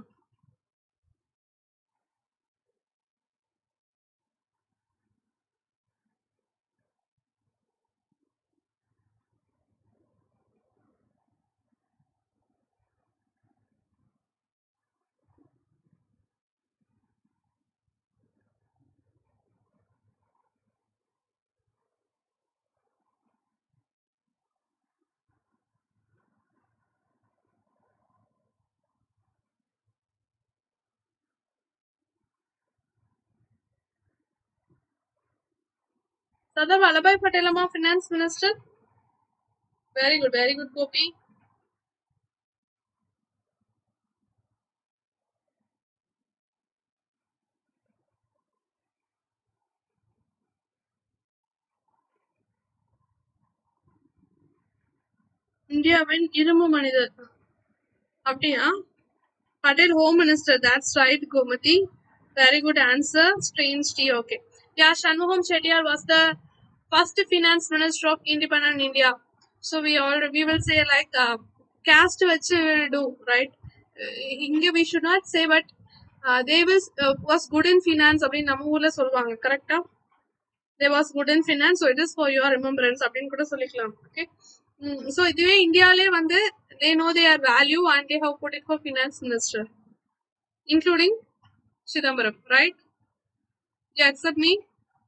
Sardar Vallabhai Patel Amma, Finance Minister. Very good, very good, Gopi. இந்தியாவின் இரும்பு மனிதர் அப்படியா Patel home minister that's right Gomathi very good answer strains D okay yeah Shanmugam Chettiar was the first finance minister of independent India so we all we will say like caste வச்சு will do right இங்க we should not say but they was was good in finance அப்படின்னு நம்ம ஊர்ல சொல்லுவாங்க கரெக்டா they was good in finance so it is for your remembrance அப்படின்னு கூட சொல்லிக்கலாம் ஓகே ஸோ இதுவே இந்தியாவிலே வந்து they know they are value and they have put it for finance minister including Chidambaram right you accept me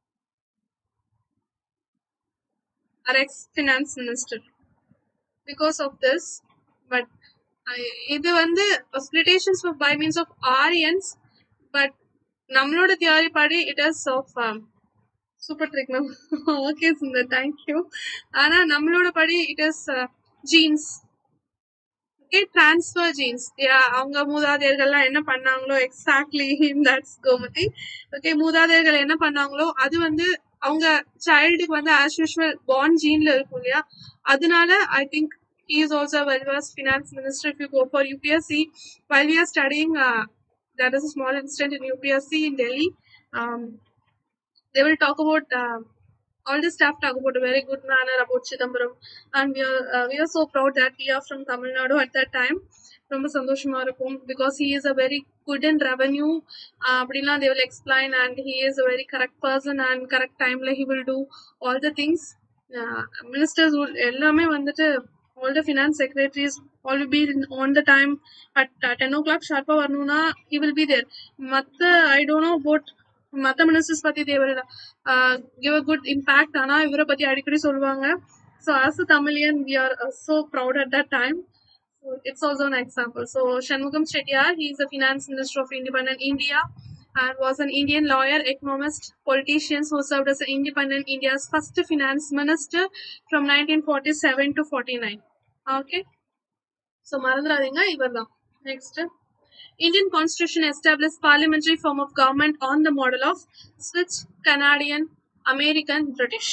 our ex-finance minister because of this but I- இது வந்து speculations by means of Aryans but நம்மளோட theory படி it is of super trick ma'am okay Sundar thank you ஆனா நம்மளோட படி it is genes okay transfer genes அவங்க மூதாதையர்கள்லாம் என்ன பண்ணாங்களோ எக்ஸாக்ட்லி தட்ஸ் கோமதி ஓகே மூதாதையர்கள் என்ன பண்ணாங்களோ அது வந்து அவங்க சைல்டுக்கு வந்து ஆஸ் யூஷுவல் பாண்ட் ஜீன்ல இருக்கும் இல்லையா அதனால I think he is also a well-versed finance minister if you go for UPSC while we are studying uh, that is a small incident in UPSC in Delhi um, they will talk about uh, all the staff talk about a very good manner about Chidambaram and we are uh, we are so proud that we are from Tamil Nadu at that time ரொம்ப சந்தோஷமா இருக்கும் because he is a very good in revenue uh, அப்படிலாம் they will explain and he is a very correct person and correct timeல he will do all the things uh, ministers will எல்லாமே வந்துட்டு all the finance secretaries all will be in- on the time at uh, 10 o'clock ஷார்ப்பா வரணும்னா he will be there மத்த I don't know about மத்த ministers பத்தி they will uh, give a good impact ஆனா இவரை பத்தி அடிக்கடி சொல்லுவாங்க so as a Tamilian we are uh, so proud at that time so it's also an example so Shanmugam Chettiar he is the finance minister of independent India and was an Indian lawyer, economist, politician who served as an independent India's first finance minister from 1947 to 49. Okay. So மறந்துடாதீங்க இவர்தான் next Indian constitution established parliamentary form of government on the model of Swiss, Canadian, American, British.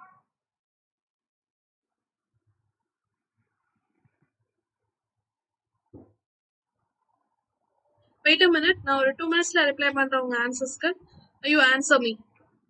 Wait a minute, நான் ஒரு two மினிட்ஸ்ல reply பண்றேன் உங்க ஆன்சர்ஸ்க்கு you answer me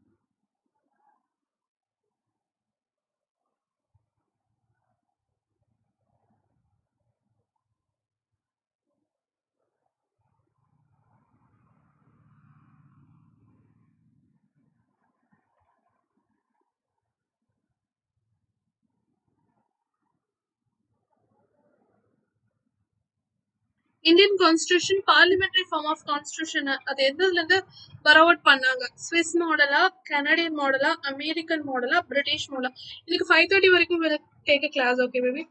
Indian constitution parliamentary form of constitution அது எதுல இருந்து பரவட் பண்ணாங்க ஸ்விஸ் மாடலா கனடியன் மாடலா அமெரிக்கன் மாடலா பிரிட்டிஷ் மாடலா இன்னைக்கு ஃபைவ் தேர்ட்டி வரைக்கும் கேட்க class okay baby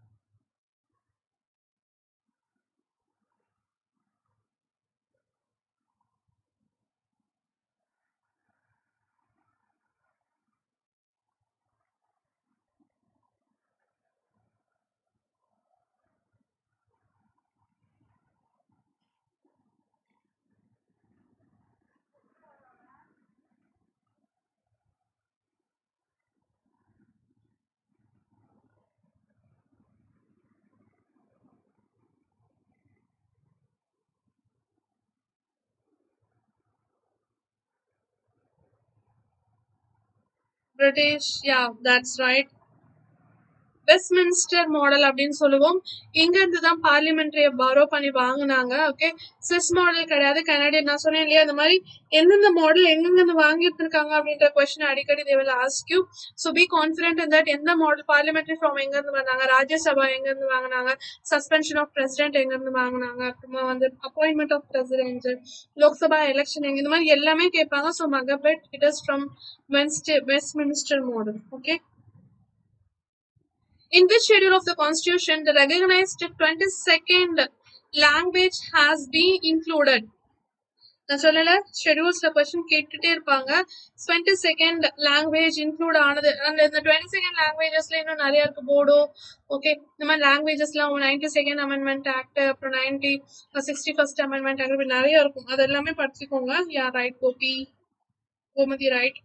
British yeah that's right Westminster model அப்படின்னு சொல்லுவோம் இங்க இருந்து தான் பார்லிமெண்ட்ரிய பாரோ பண்ணி வாங்குனாங்க ஓகே ஸ்விஸ் மாடல் கிடையாது கனடியன் நான் சொன்னேன் இல்லையா அந்த மாதிரி எந்தெந்த மாடல் எங்கெங்க இருந்து வாங்கிட்டு இருக்காங்க அப்படின்ற கொஸ்டின் அடிக்கடி they will ask you so be confident in that எந்த மாடல் பார்லிமெண்ட்ரி ஃபார்ம் எங்க இருந்து வந்தாங்க ராஜ்யசபா எங்க இருந்து வாங்கினாங்க சஸ்பென்ஷன் ஆஃப் பிரசிடென்ட் எங்க இருந்து வாங்கினாங்க அப்புறமா வந்து appointment of president Lok Sabha election எங்க இந்த மாதிரி எல்லாமே கேட்பாங்க ஸோ மகபெட் it is from west Westminster model okay In which schedule of the Constitution the recognized 22nd language has been included? நான் சொல்லல ஷெடியூல்ஸ்ல கொஸ்டின் கேட்டுட்டே இருப்பாங்க டுவெண்ட்டி செகண்ட் லாங்குவேஜ் இன்க்ளூட் ஆனது அந்த இந்த டுவெண்ட்டி செகண்ட் லாங்குவேஜஸ்ல இன்னும் நிறைய இருக்கு போடோ ஓகே இந்த மாதிரி லாங்குவேஜஸ்லாம் நைன்டி செகண்ட் அமெண்ட்மெண்ட் ஆக்ட் அப்புறம் ninety sixty first amendment act இப்படி நிறைய இருக்கும் அது எல்லாமே படிச்சுக்கோங்க yeah right Gopi Gomathi right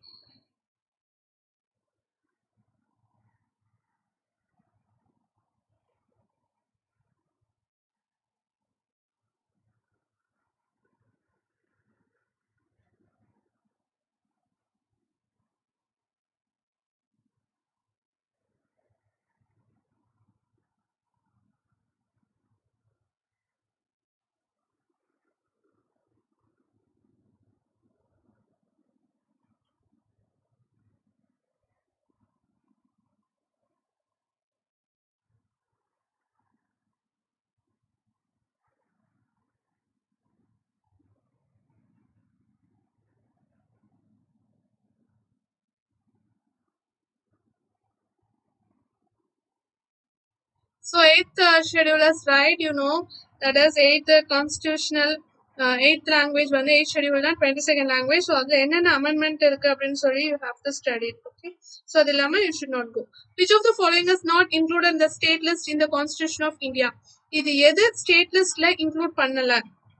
So eighth uh, schedule is right, you know, that is eighth uh, constitutional uh, eighth language வந்து eighth schedule தான் டுவெண்ட்டி செகண்ட் லாங்குவேஜ் ஸோ அது என்னென்ன அமெண்ட்மெண்ட் இருக்கு அப்படின்னு சொல்லி you have to study okay so அது இல்லாமல் you should not go which of the following is not include இந்த ஸ்டேட் லிஸ்ட் இந்த கான்ஸ்டியூஷன் ஆஃப் இந்தியா இது எது ஸ்டேட் லிஸ்ட்ல இன்க்ளூட் பண்ணல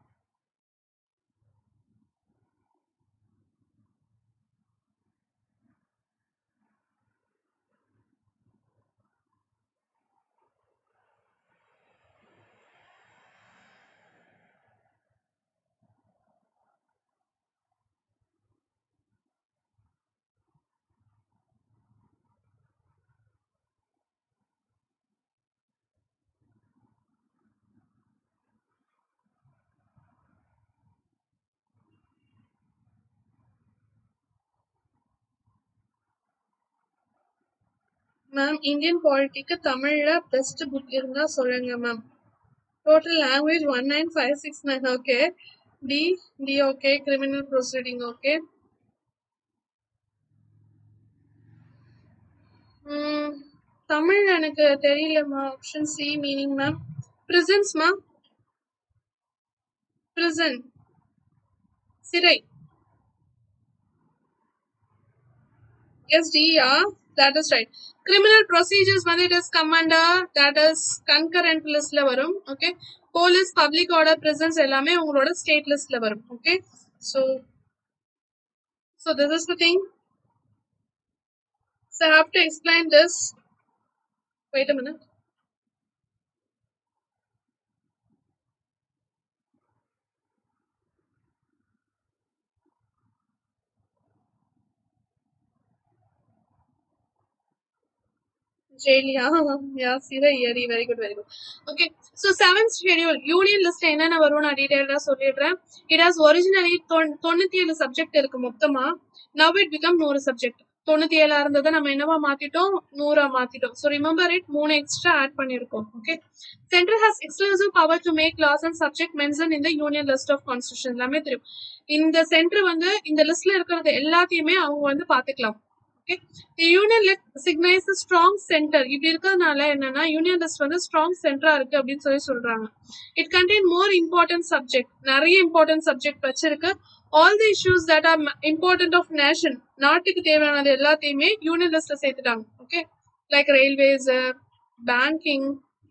மேம் இந்தியன் பாலிட்டிக்கு தமிழ்ல பெஸ்ட் புக் இருந்தா சொல்லுங்க ma'am total language one nine five six nine okay D D okay criminal proceeding okay Tamil எனக்கு தெரியலம்மா ஆப்ஷன் சி மீனிங் மேம் ப்ரிசன்ஸ்மா ப்ரிசன் சிறை Yes, D, yeah, that is right. Criminal procedures when it is come under that is concurrent listல வரும் okay police public order prisons எல்லாமே உங்களோட state listல வரும் okay so so this is the thing so I have to explain this wait a minute Jail, yeah, yeah, Sira, Yeri, very good, very good. Okay, so seventh schedule, union list என்னென்ன வரும் நான் டீடைல்டா சொல்லிடுறேன் it has originally தொண்ணூத்தி ஏழு subject இருக்கு மொத்தமா now it become நூறு subject தொண்ணூத்தி ஏழா இருந்ததை நம்ம என்னவா மாத்திட்டோம் நூறா மாத்திட்டோம் ஸோ ரிமெம்பர் இட் மூணு எக்ஸ்ட்ரா ஆட் பண்ணிருக்கோம் okay central has exclusive power to make laws and subject mention இந்த யூனியன் லிஸ்ட் ஆஃப் கான்ஸ்டியூஷன் எல்லாமே தெரியும் இந்த சென்டர் வந்து இந்த லிஸ்ட்ல இருக்கிறது எல்லாத்தையுமே அவங்க வந்து பாத்துக்கலாம் okay union list signifies strong centre இப்படி இருக்கிறதுனால என்னன்னா யூனியன் லிஸ்ட் வந்து ஸ்ட்ராங் சென்டரா இருக்கு அப்படின்னு சொல்லி சொல்றாங்க it contain more important subject நிறைய இம்பார்ட்டன்ட் சப்ஜெக்ட் வச்சிருக்கு all the issues that are important of nation நாட்டுக்கு தேவையானது எல்லாத்தையுமே யூனியன் லிஸ்ட்ல சேர்த்துட்டாங்க okay like railways banking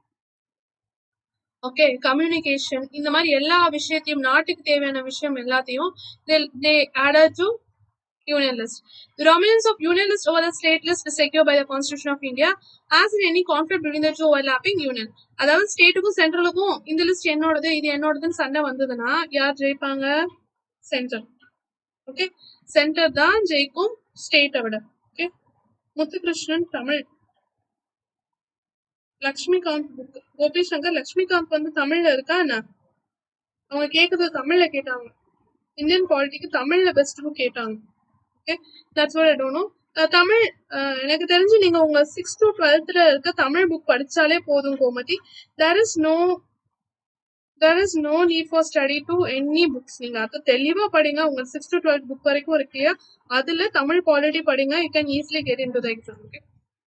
okay communication இந்த மாதிரி எல்லா விஷயத்தையும் நாட்டுக்கு தேவையான விஷயம் எல்லாத்தையும் they added to union list. The dominance of union list over the state list is secured by the Constitution of India as in any conflict between the two overlapping union. அதாவது ஸ்டேட்டுக்கும் சென்ட்ரலுக்கும் இந்த லிஸ்ட் என்னோடது இது என்னோடதுன்னு சண்டை வந்ததுன்னா யார் ஜெயிப்பாங்க centre okay centre தான் ஜெயிக்கும் ஸ்டேட்டை விட ஓகே முத்துகிருஷ்ணன் தமிழ் லக்ஷ்மிகாந்த் புக் கோபி சங்கர் லக்ஷ்மிகாந்த் வந்து தமிழ்ல இருக்கா என்ன அவங்க கேக்குறது தமிழ்ல கேட்டாங்க இந்தியன் பாலிட்டிக்கு தமிழ்ல பெஸ்ட் புக் கேட்டாங்க okay that's what I don't know Tamil ah, எனக்கு தெரிஞ்சு நீங்க உங்க சிக்ஸ் டு டுவெல்த்ல இருக்க தமிழ் புக் படிச்சாலே போதும் Gomathi there is no there is no need for study to any books நீங்க அது தெளிவா படிங்க உங்க சிக்ஸ் டு டுவெல்த் புக் வரைக்கும் இருக்கு இல்லையா அதுல தமிழ் பாலிட்டி படிங்க you can easily get into the exam okay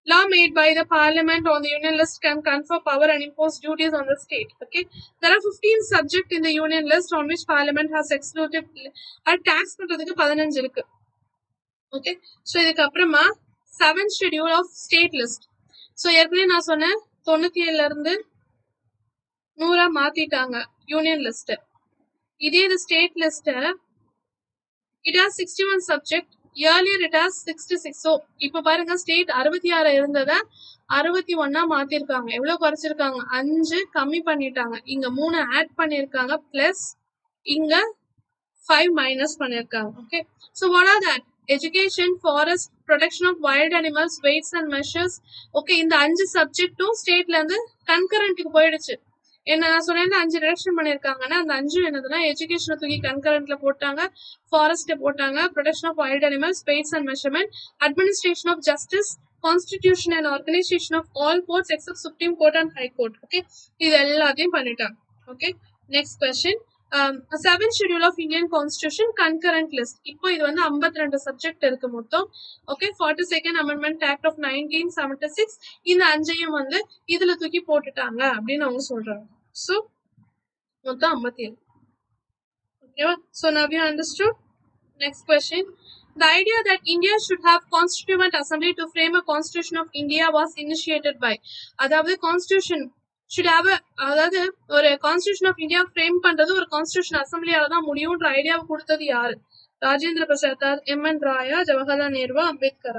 law made by the parliament on the union list can confer power and impose duties on the state okay there are 15 subject in the union list on which parliament has exclusive அது tax பண்றதுக்கு 15 இருக்கு okay so இதுக்கப்புறமா seven schedule of state list so ஏற்கனவே நான் சொன்னேன் தொண்ணூத்தி ஏழுல இருந்து நூறா மாத்திட்டாங்க யூனியன் லிஸ்ட் இதே இது state list it has sixty one subject earlier it has sixty six so இப்போ பாருங்க ஸ்டேட் அறுபத்தி ஆறு இருந்ததை அறுபத்தி ஒன்னா மாத்திருக்காங்க எவ்வளவு குறைச்சிருக்காங்க அஞ்சு கம்மி பண்ணிட்டாங்க இங்க மூணு ஆட் பண்ணிருக்காங்க பிளஸ் இங்க ஃபைவ் மைனஸ் பண்ணிருக்காங்க okay so what are that education forest protection of wild animals weights and measures okay இந்த அஞ்சு சப்ஜெக்டும் ஸ்டேட்ல இருந்து கன்கரண்ட்டுக்கு போயிடுச்சு என்ன நான் சொன்னேன் அஞ்சு ரிடக்ஷன் பண்ணிருக்காங்கன்னா அந்த அஞ்சு என்னதுன்னா எஜுகேஷனை தூக்கி கன்கரண்ட்ல போட்டாங்க ஃபாரஸ்ட் போட்டாங்க protection of wild animals weights and measurement administration of justice constitution and organisation of all courts except supreme court and high court okay இது எல்லாத்தையும் பண்ணிட்டாங்க okay next question seven schedule of Indian constitution concurrent list இப்போ இது வந்து ஐம்பத்தி ரெண்டு சப்ஜெக்ட் இருக்கு மொத்தம் okay forty second amendment act of nineteen seventy six இந்த அஞ்சையும் வந்து இதுல தூக்கி போட்டுட்டாங்க அப்படின்னு அவங்க சொல்றாங்க ஸோ மொத்தம் ஐம்பத்தி ஏழு ஓகேவா so now you understood next question The idea that India should have constituent assembly to frame a constitution of India was initiated by அதாவது constitution should have a அதாவது ஒரு கான்ஸ்டியூஷன் ஆஃப் இந்தியா ஃப்ரேம் பண்றது ஒரு constitution அசம்பிளியால தான் முடியும்ன்ற ஐடியாவை கொடுத்தது யாரு Rajendra Prasad M N ராயா ஜவஹர்லால் நேருவா அம்பேத்கரா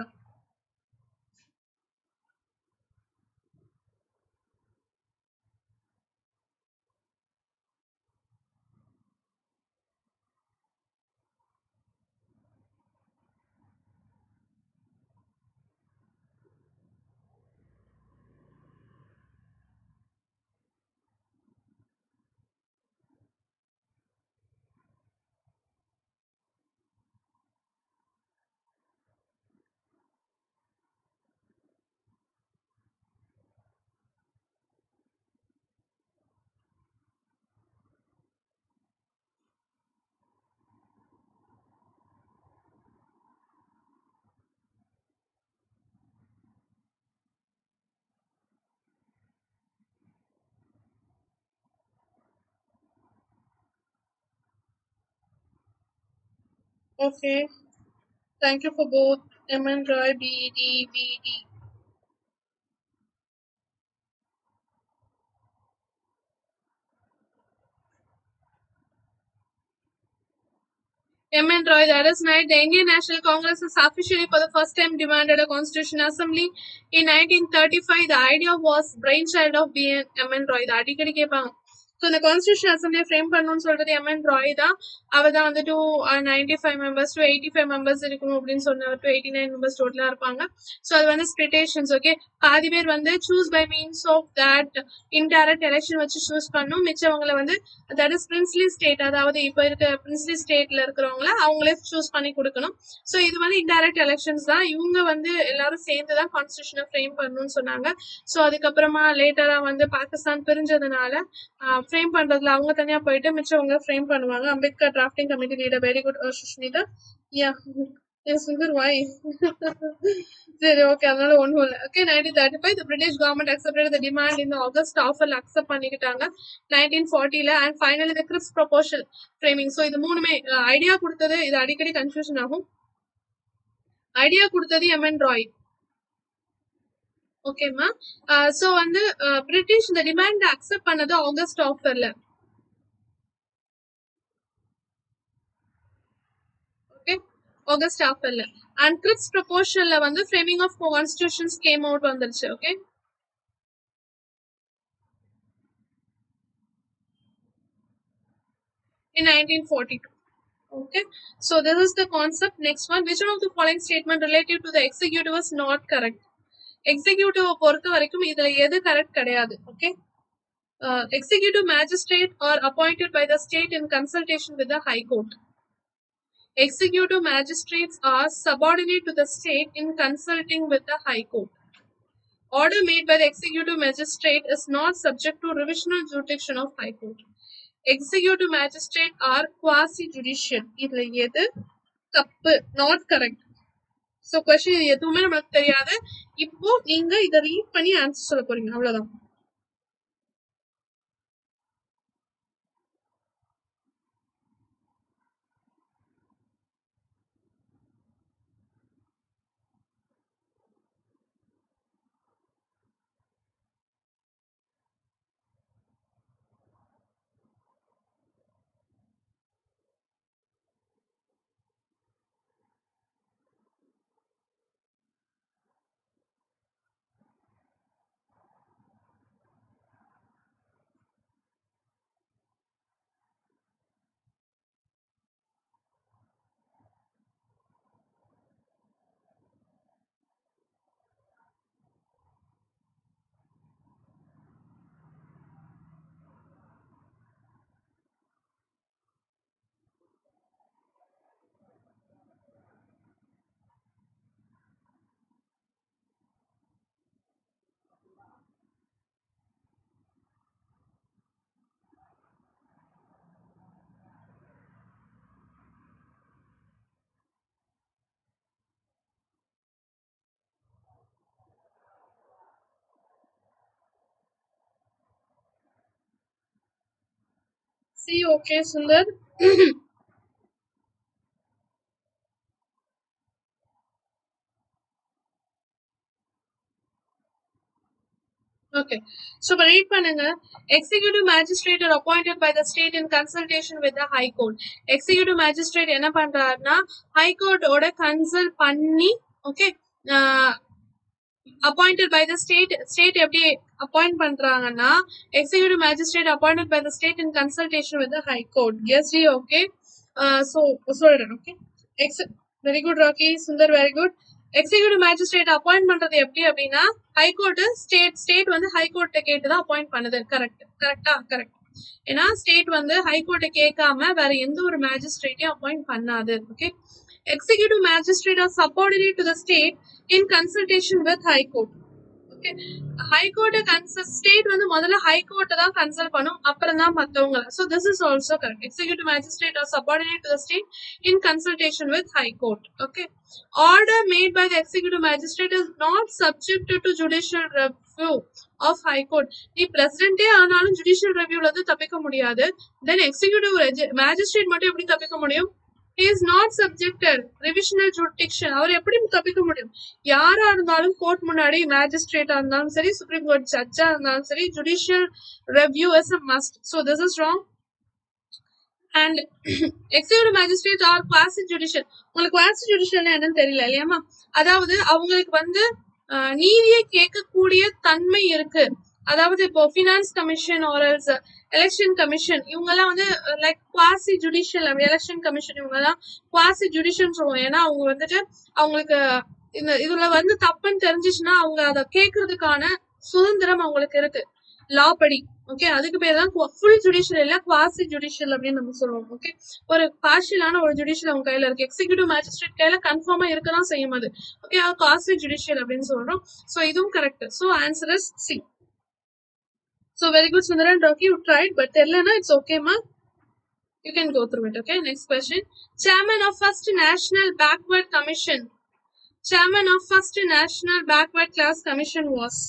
Okay. Thank you for both M and Roy B D B D. M. N. Roy, that is night. The Indian National Congress has officially for the first time demanded a constitutional assembly. In 1935, the idea was brainchild of B. N. M. N. Roy. The அடிக்கடி கேட்பாங்க so இந்த constitution அசம்பிளியை frame பண்ணணும்னு சொல்றது M N Rai தான் அவர் தான் வந்து two ninety five members two eighty five members இருக்கணும் அப்படின்னு சொன்னவர் டூ எயிட்டி நைன் மெம்பர்ஸ் டோட்டலாக இருப்பாங்க ஸோ அது வந்து ஸ்பிரிட்டேஷன்ஸ் ஓகே பாதி பேர் வந்து choose by means of that indirect election வச்சு சூஸ் பண்ணும் மிச்சவங்களை வந்து தட் இஸ் பிரின்ஸ்லி ஸ்டேட் அதாவது இப்போ இருக்க பிரின்ஸ்லி ஸ்டேட்ல இருக்கிறவங்கள அவங்களே சூஸ் பண்ணி கொடுக்கணும் ஸோ இது வந்து இன்டைரக்ட் எலெக்ஷன்ஸ் தான் இவங்க வந்து எல்லாரும் சேர்ந்து தான் கான்ஸ்டியூஷனை ஃப்ரேம் பண்ணணும்னு சொன்னாங்க ஸோ அதுக்கப்புறமா லேட்டரா வந்து பாகிஸ்தான் பிரிஞ்சதுனால ஃப்ரேம் பண்றதுல அவங்க தனியா போயிட்டு மிச்சவங்க ஃப்ரேம் பண்ணுவாங்க Ambedkar drafting committee leader very good Sushmita yeah Sundar வாய் சரி ஓகே அதனால ஒன்றும் இல்லை okay nineteen thirty five British government accepted the demand இந்த ஆகஸ்ட் ஆஃபர்ல அக்செப்ட் பண்ணிக்கிட்டாங்க நைன்டீன் ஃபார்ட்டில and finally the Cripps proposal framing so இது மூணுமே ஐடியா கொடுத்தது இது அடிக்கடி கன்ஃபியூஷன் ஆகும் ஐடியா கொடுத்தது எம் என் ராய் ஓகேம்மா ஸோ வந்து பிரிட்டிஷ் இந்த டிமாண்ட் அக்செப்ட் பண்ணது ஆகஸ்ட் ஆஃபர்ல ஓகே ஆகஸ்ட் ஆஃபர்ல அண்ட் கிரிப்ஸ் ப்ரொபோஷன்ல வந்து framing of constitutions came out வந்துருச்சு okay in 1942 okay so this is the concept next one which one of the following statement relative to the executive is not correct executive பொறுத்த வரைக்கும் இதுல எது correct கிடையாது okay executive magistrate are appointed by the state in consultation with the high court executive magistrates are subordinate to the state in consulting with the high court Order made by the executive magistrate is not subject to revisional jurisdiction of High Court. Executive magistrate are quasi judicial. இதுல எது தப்பு not correct. So question இது எதுவுமே நம்மளுக்கு தெரியாது இப்போ நீங்க இதை ரீட் பண்ணி ஆன்சர் சொல்ல போறீங்க அவ்வளவுதான் C okay Sundar Okay. So, இப்ப read பண்ணுங்க. Executive magistrate are appointed by the state in consultation with the High Court. Executive magistrate என்ன பண்றாருன்னா High Court ஓட consult பண்ணி okay appointed by the state state எப்படி appoint பண்றாங்கன்னா executive magistrate appointed by the state in consultation with the High Court. Yes, G, okay. Uh, so சொல்றேன் okay. Ex very good Rocky, Sundar very good. Executive magistrate appoint பண்றது எப்படி அப்படின்னா high court state state வந்து ஹைகோர்ட்டை கேட்டு தான் appoint பண்ணுது correct கரெக்டா correct ஏன்னா ஸ்டேட் வந்து ஹைகோர்ட்டை கேட்காம வேற எந்த ஒரு மேஜிஸ்ட்ரேட்டையும் அப்பாயிண்ட் பண்ணாது okay executive magistrate are subordinate to the state in consultation with high court okay ஹைகோர்ட்டை கன்சல் ஸ்டேட் வந்து முதல்ல ஹைகோர்ட்டை தான் கன்சல்ட் பண்ணும் அப்புறம் தான் மற்றவங்க so this is also correct executive magistrate are subordinate to the state in consultation with high court okay order made by the executive magistrate is not subjected to judicial review of high court நீ பிரசிடென்டே ஆனாலும் judicial ரிவ்யூல இருந்து தப்பிக்க முடியாது தென் executive magistrate மட்டும் எப்படி தப்பிக்க முடியும் is not subjected revisional jurisdiction அவர் எப்படி தப்பிக்க முடியும் யாரா இருந்தாலும் கோர்ட் முன்னாடி மேஜிஸ்ட்ரேட்டா இருந்தாலும் சரி சுப்ரீம் கோர்ட் ஜட்ஜா இருந்தாலும் சரி judicial review is a must so this is wrong and executive magistrate are quasi judicial உங்களுக்கு குவாசி ஜுடிஷியல்னா என்னன்னு தெரியல இல்லையாமா அதாவது அவங்களுக்கு வந்து நீதியை கேட்கக்கூடிய தன்மை இருக்கு அதாவது இப்போ ஃபினான்ஸ் கமிஷன் ஆரல்ஸ் எலெக்ஷன் கமிஷன் இவங்கெல்லாம் வந்து like quasi judicial election commission இவங்கெல்லாம் குவாசி ஜுடிஷியல் சொல்லுவோம் ஏன்னா அவங்க வந்துட்டு அவங்களுக்கு இந்த இதுல வந்து தப்புன்னு தெரிஞ்சிச்சுன்னா அவங்க அதை கேட்கறதுக்கான சுதந்திரம் அவங்களுக்கு இருக்கு லா படி ஓகே அதுக்கு பேர் தான் ஃபுல் ஜுடிஷியல் இல்ல குவாசி ஜுடிஷியல் அப்படின்னு நம்ம சொல்லுவோம் ஓகே ஒரு பார்ஷியலான ஒரு ஜுடிஷியல் அவங்க கையில இருக்கு எக்ஸிக்யூட்டிவ் மேஜிஸ்ட்ரேட் கையில கன்ஃபார்மா இருக்கதான் செய்யும் அது ஓகே அது குவாசி ஜுடிஷியல் அப்படின்னு சொல்றோம் ஸோ இதுவும் correct so answer is C so very good Sundaran Rocky you tried but தெரியலனா இட்ஸ் ஓகேமா you can go through it okay next question chairman of first national backward commission chairman of first national backward class commission was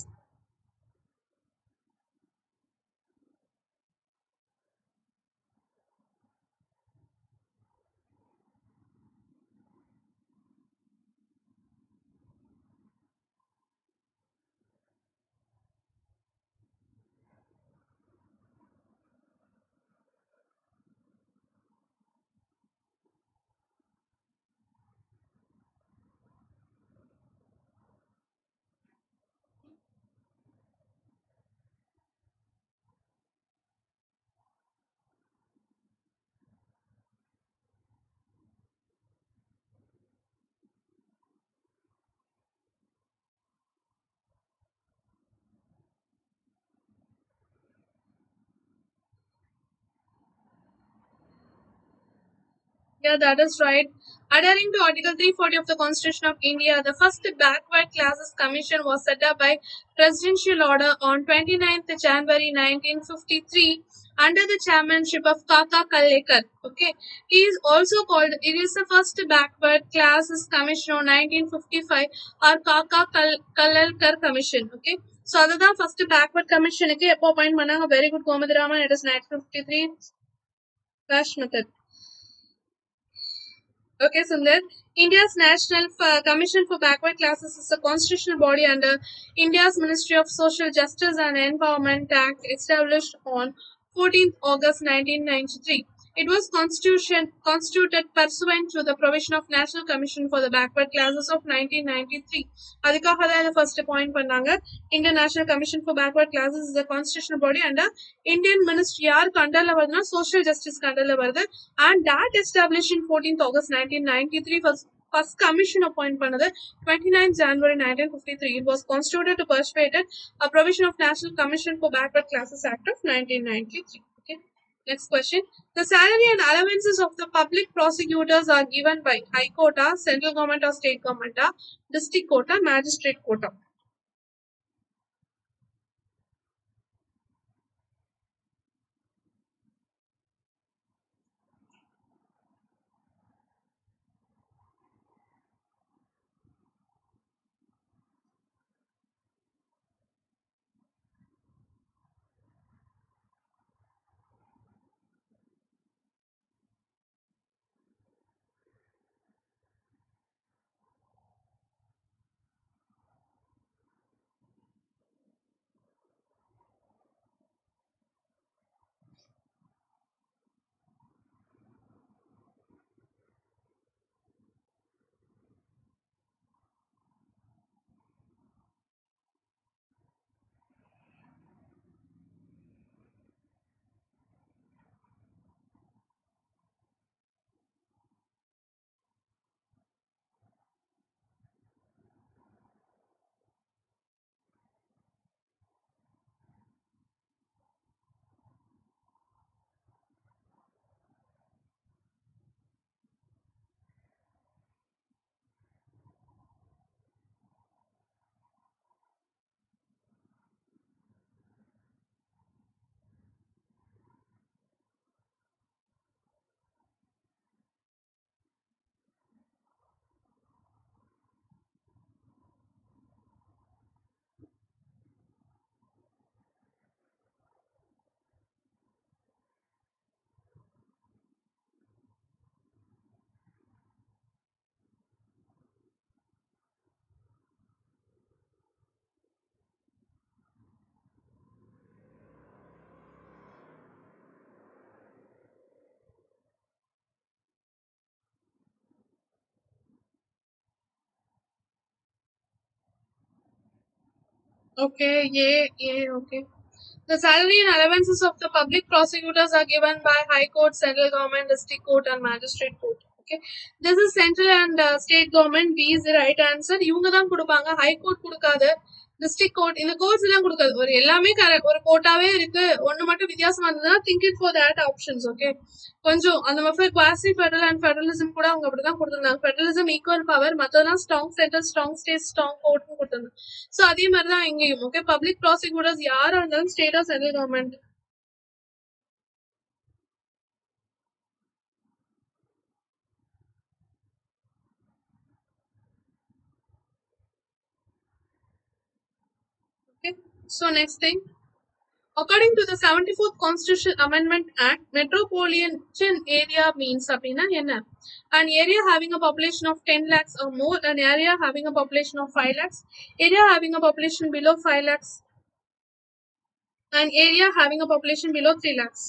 Yeah, that is right. Adhering to Article 340 of the Constitution of India, the first Backward Classes Commission was set up by Presidential Order on 29th January 1953 under the chairmanship of Kaka Kalekar. Okay, he is also called. It is the first backward classes commission of 1955 or Kaka Kal- Kalekar commission. Okay. So அதுதான் first backward கமிஷனுக்கு எப்போ appoint பண்ணாங்க very good Gomathiraman it is nineteen fifty three flash method Okay, Sundar. India's National F- Commission for Backward Classes is a constitutional body under India's Ministry of Social Justice and Empowerment Act established on 14th August 1993. It was constitution, constituted pursuant to the provision of National Commission for the Backward Classes of 1993. அதுக்காக தான் இதை first appoint பண்ணாங்க Indian national commission for backward classes is constitutional body and Indian ministry யாருக்கு அண்டர்ல வருதுன்னா social justice அண்டர்ல வருது and that established in 14th August 1993 first first commission appoint பண்ணது 29 January 1953 it was constituted to persuaded a provision of National Commission for Backward Classes Act of 1993 okay next question the salary and allowances of the public prosecutors are given by high court or central government or state government or district court or magistrate court or Okay, yeah, yeah, okay. The salary and allowances of the public prosecutors are given by High Court, Central Government, District Court, and Magistrate Court. Okay, this is central and uh, state government. B is the right answer. இவங்க தான் கொடுப்பாங்க high court கொடுக்காது district court இந்த courts எல்லாம் கொடுக்காது ஒரு எல்லாமே correct ஒரு கோர்ட்டாவே இருக்கு ஒண்ணு மட்டும் வித்தியாசமா இருந்ததுன்னா think it for that options okay கொஞ்சம் அந்த மாதிரி குவாசி ஃபெடரல் அண்ட் ஃபெடரலிசம் கூட அவங்க அப்படிதான் கொடுத்துருந்தாங்க ஃபெடரலிசம் ஈக்குவல் பவர் மத்ததெல்லாம் strong centre strong state strong கோர்ட்னு கொடுத்துருந்தாங்க ஸோ அதே மாதிரி தான் இங்கேயும் ஓகே பப்ளிக் ப்ராசிக்யூட்டர்ஸ் யாரா இருந்தாலும் state or central government Okay. So next thing, according to the 74th Constitutional Amendment Act, metropolitan area means அப்படின்னா என்ன an area having a population of 10 lakhs or more, an area having a population of 5 lakhs, area having a population below 5 lakhs, an area having a population below 3 lakhs.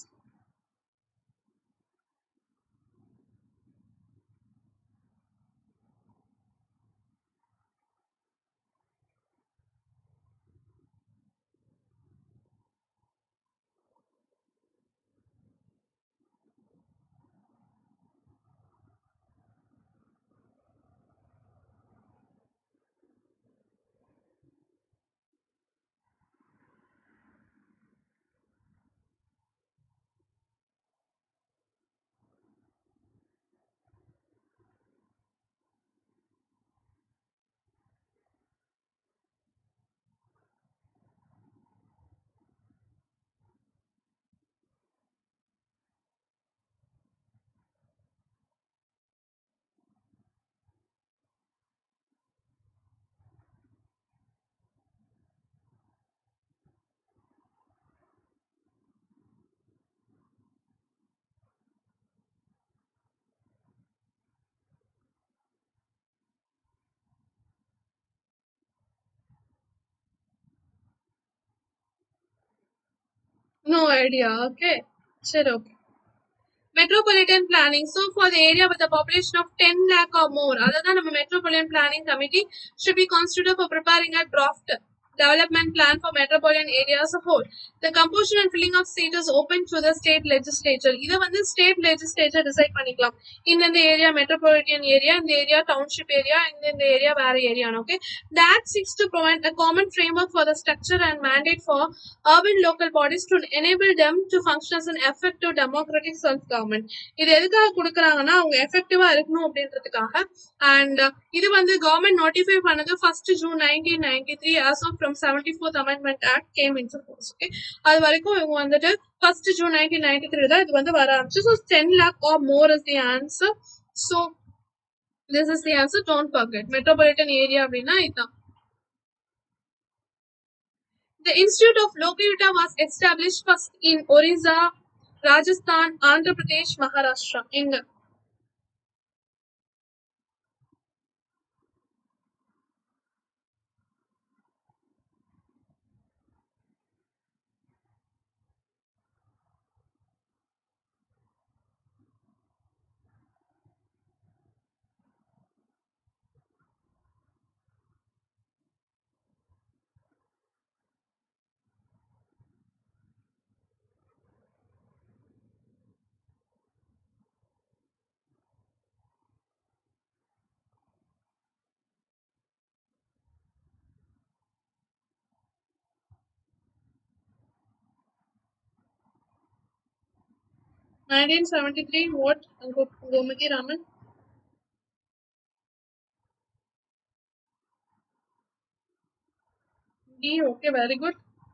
No idea. Okay. Sure. Okay. Metropolitan planning. So for the area with a population of 10 lakh or more, other than a metropolitan planning committee should be constituted for preparing a draft development plan for metropolitan area as a whole. The composition and filling of seat is open to the state legislature. இதை வந்து state legislature decide பண்ணிக்கலாம். இந்தந்த area metropolitan area, இந்த area township area, இந்தந்த area வேற area. Okay. The act seeks to provide a common framework for the structure and mandate for urban local bodies to enable them to function as an effective democratic self-government. இது எதுக்காக கொடுக்குறாங்கன்னா அவங்க எஃபெக்டிவா இருக்கணும் அப்படின்றதுக்காக and இது வந்து government notify பண்ணது first June nineteen ninety three as of from seventy fourth amendment act came in force okay அது வரைக்கும் இவங்க வந்துட்டு first June nineteen ninety three தான் இது வந்து வர ஆரம்பிச்சு so ten lakh or more is the answer so this is the answer don't forget metropolitan area அப்படின்னா இதுதான் The Institute of Lokayuta was established first in Orissa, Rajasthan, Andhra Pradesh, Maharashtra. எங்க nineteen seventy three what Gomathi Raman D, okay, very good.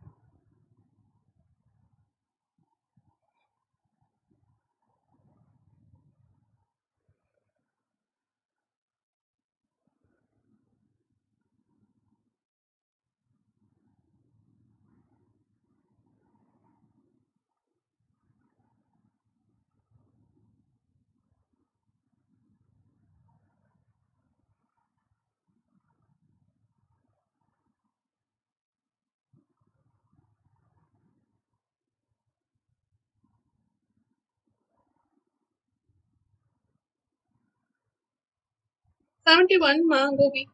Seventy one, Ma Gobi.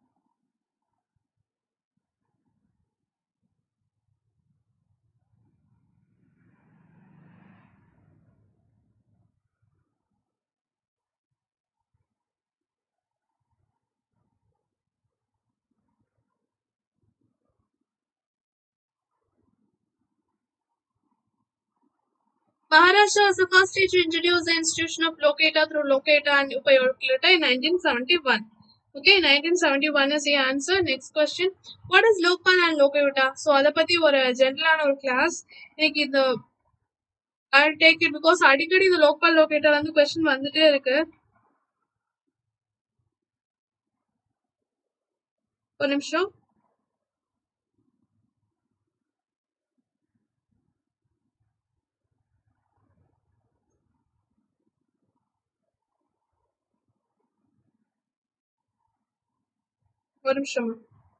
Maharashtra was the first state to introduce the institution of locator through locator and upayokata in 1971. Okay, 1971 is the answer. Next question. What is Lokpal and Lokayuta? So, அதை பத்தி ஒரு ஜென்ரலான ஒரு class இன்னைக்கு இந்த I take it because அடிக்கடி இந்த local locator வந்து question வந்துட்டே இருக்கு ஒரு நிமிஷம் ஒரு நிமிஷம்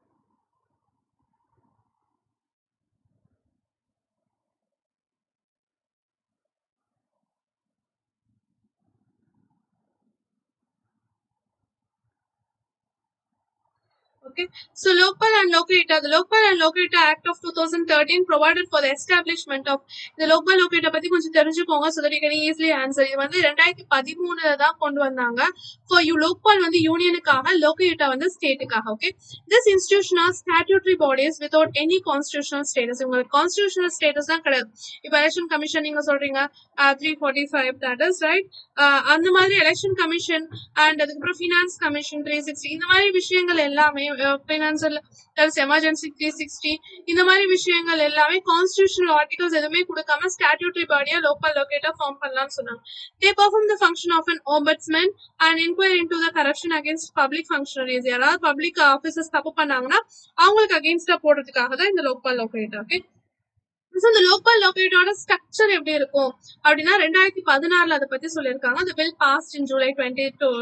Okay. So local and locator, the local and locator act of 2013 provided for the establishment of the local locator பத்தி கொஞ்சம் தெரிஞ்சுக்கோங்க so that you can easily answer இது வந்து ரெண்டாயிரத்தி பதிமூணுல தான் கொண்டு வந்தாங்க for you local வந்து யூனியனுக்காக locator வந்து ஸ்டேட்டுக்காக okay this institution are statutory bodies without any constitutional status உங்களுக்கு constitutional status தான் கிடையாது இப்ப எலெக்ஷன் கமிஷன் நீங்க சொல்றீங்க three forty five that is right அந்த மாதிரி எலெக்ஷன் கமிஷன் அண்ட் அதுக்கப்புறம் ஃபினான்ஸ் கமிஷன் த்ரீ சிக்ஸ்டி இந்த மாதிரி விஷயங்கள் எல்லாமே ஃபினான்சியல் எமர்ஜென்சி த்ரீ சிக்ஸ்டி இந்த மாதிரி விஷயங்கள் எல்லாமே கான்ஸ்டியூஷனல் ஆர்டிகல்ஸ் எதுவுமே கொடுக்காம ஸ்டாட்யூட்டரி பாடியா லோக்கல் லொகேட்டா ஃபார்ம் பண்ணலாம்னு சொன்னாங்க they perform the function of an ombudsman and enquiry into the corruption against public functionaries யாராவது பப்ளிக் ஆஃபீஸர்ஸ் தப்பு பண்ணாங்கன்னா அவங்களுக்கு அகேன்ஸ்டா போடுறதுக்காக தான் இந்த லோக்கல் லொகேட்டா ஓகே ஸோ இந்த லோக்கல் லொகேட்டோட ஸ்ட்ரக்சர் எப்படி இருக்கும் அப்படின்னா ரெண்டாயிரத்தி பதினாறுல அதை பத்தி சொல்லியிருக்காங்க அந்த bill passed in July twenty two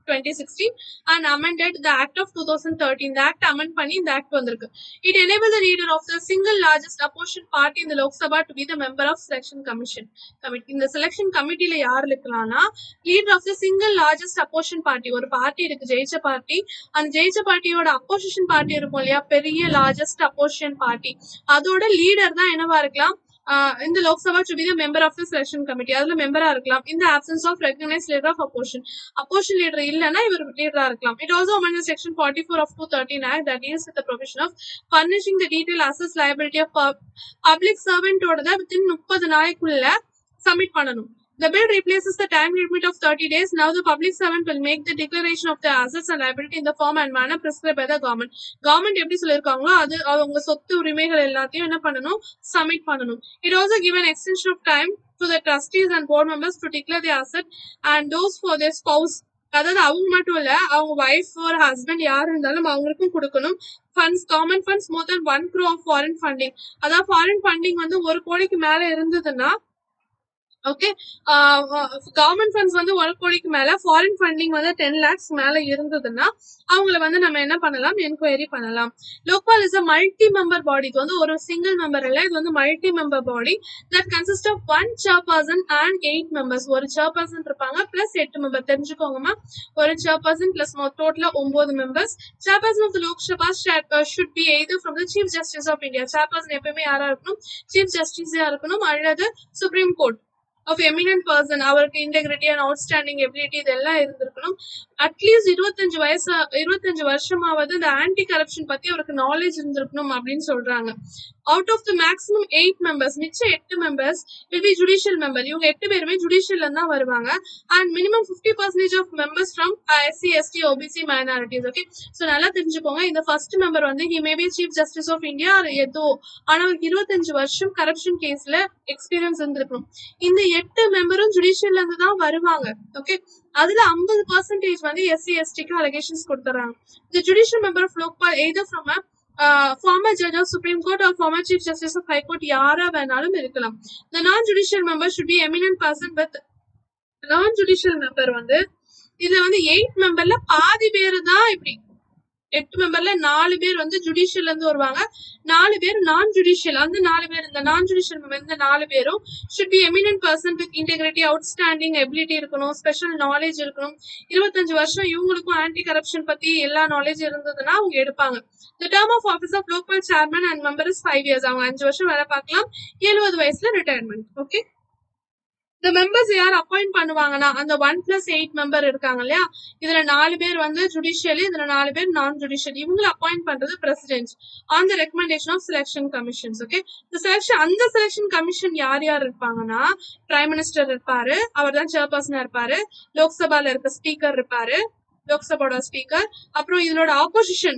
2016 and amended the Act of 2013. The Act amend பண்ணி இந்த Act வந்திருக்கு. It enabled the leader of the single largest opposition party in the Lok Sabha to be the member of selection commission. Committee. இந்த selection committeeல யார் இருக்கலாம்னா leader of the single largest opposition party ஒரு party இருக்கு ஜெயிச்ச party அந்த ஜெயிச்ச பார்ட்டியோட opposition party இருக்கும் இல்லையா பெரிய லார்ஜஸ்ட் அப்போசிஷன் பார்ட்டி அதோட லீடர் தான் என்னவா இருக்கலாம் ஆஹ் இந்த Lok Sabha to be the member of the selection committee அதுல மெம்பரா இருக்கலாம் இந்த options of recognise leader of opposition opposition leader இல்லைன்னா இவர் லீடரா இருக்கலாம் it also amend section forty four of two thirteen act that is with provision of furnishing the detail அசஸ் liability of public சர்வெண்டோட வித்தின் முப்பது நாளைக்குள்ள சப்மிட் பண்ணணும் The bill replaces the time limit of 30 days. Now the public servant will make the declaration of the assets and liability in the form and manner prescribed by the government. Government எப்படி சொல்லிருக்காங்களோ அது அவங்க சொத்து உரிமைகள் எல்லாத்தையும் என்ன பண்ணணும் submit பண்ணணும் it also given extension of time to the trustees and board members to declare the asset and those for their spouse அதாவது அவங்க மட்டும் இல்ல அவங்க ஒய்ஃப் ஒரு ஹஸ்பண்ட் யார் இருந்தாலும் அவங்களுக்கும் கொடுக்கணும் funds government funds more then one crore of foreign funding அதாவது ஃபாரின் ஃபண்டிங் வந்து ஒரு கோடிக்கு மேல இருந்ததுன்னா ஓகே கவர்மெண்ட் ஃபண்ட்ஸ் வந்து ஒரு கோடிக்கு மேல ஃபாரின் ஃபண்டிங் வந்து டென் லேக்ஸ் மேல இருந்ததுன்னா அவங்கள வந்து நம்ம என்ன பண்ணலாம் என்கொயரி பண்ணலாம் Lokpal is a multi member body இது வந்து ஒரு சிங்கிள் மெம்பர் இல்ல இது வந்து multi member body that consist of one chairperson and eight members ஒரு சேர்பர்சன் இருப்பாங்க பிளஸ் எட்டு மெம்பர் தெரிஞ்சுக்கோங்கம்மா ஒரு சேர்பர்சன் பிளஸ் டோட்டலா ஒன்பது members chairperson of Lok Sabha should be either from the chief justice of India chairperson எப்பயுமே யாரா இருக்கணும் சீஃப் ஜஸ்டிஸா இருக்கணும் அல்லது supreme court of eminent person அவருக்கு இன்டெகிரிட்டி அண்ட் அவுட்ஸ்டாண்டிங் எபிலிட்டி இதெல்லாம் இருந்திருக்கணும் அட்லீஸ்ட் இருபத்தஞ்சு வயசு இருபத்தஞ்சு வருஷமாவது இந்த ஆன்டி கரப்ஷன் பத்தி அவருக்கு நாலேஜ் இருந்திருக்கணும் அப்படின்னு சொல்றாங்க out of the maximum eight members மிச்சம் எட்டு members will be judicial member இவங்க எட்டு பேருமே ஜுடிஷியல்ல தான் வருவாங்க and minimum fifty percentage of members from SC ST OBC minorities okay so நல்லா தெரிஞ்சுக்கோங்க இந்த ஃபர்ஸ்ட் மெம்பர் வந்து he may be chief justice of India ஏதோ ஆனா அவருக்கு இருபத்தஞ்சு வருஷம் கரப்ஷன் கேஸ்ல எக்ஸ்பீரியன்ஸ் இருந்திருக்கணும் இந்த எட்டு மெம்பரும் ஜுடிஷியல்ல இருந்து தான் வருவாங்க ஓகே அதுல ஐம்பது பர்சன்டேஜ் வந்து எஸ்சி எஸ்டிக்கு அலிகேஷன்ஸ் கொடுத்துறாங்க இந்த judicial member of Lokpal either from former judge of supreme court or former chief justice of high court யாரா வேணாலும் இருக்கலாம் இந்த non judicial member should be eminent person with non judicial member வந்து இதுல வந்து எயிட் மெம்பர்ல பாதி பேரு தான் இப்படி எட்டு மெம்பர்ல நாலு பேர் வந்து ஜுடிஷியல்ல இருந்து வருவாங்க நாலு பேர் நான் ஜுடிஷியல் அந்த நாலு பேர் இந்த நான் ஜுடிஷியல் மெம்பர் இந்த நாலு பேரும் should be eminent person with integrity outstanding ability இருக்கணும் ஸ்பெஷல் நாலேஜ் இருக்கணும் இருபத்தஞ்சு வருஷம் இவங்களுக்கும் ஆன்டி கரப்ஷன் பத்தி எல்லா நாலேஜ் இருந்ததுன்னா அவங்க எடுப்பாங்க the term of office of local chairman and member is five years அவங்க அஞ்சு வருஷம் வேலை பார்க்கலாம் எழுபது வயசுல ரிட்டையர்மெண்ட் ஓகே இந்த மெம்பர்ஸ் யார் அப்பாயிண்ட் பண்ணுவாங்கன்னா அந்த ஒன் பிளஸ் எயிட் மெம்பர் இருக்காங்க இல்லையா இதுல நாலு பேர் வந்து ஜுடிஷியலி இதுல நாலு பேர் நான் ஜுடிஷியல் இவங்களை அப்பாயிண்ட் பண்றது president on the recommendation of selection commissions okay இந்த செலெக்ஷன் அந்த செலெக்ஷன் கமிஷன் யார் யார் இருப்பாங்கன்னா பிரைம் மினிஸ்டர் இருப்பாரு அவர் தான் சேர்பர்சனா இருப்பாரு லோக்சபால இருக்க ஸ்பீக்கர் இருப்பாரு லோக்சபாவோட ஸ்பீக்கர் அப்புறம் இதனோட ஆப்போசிஷன்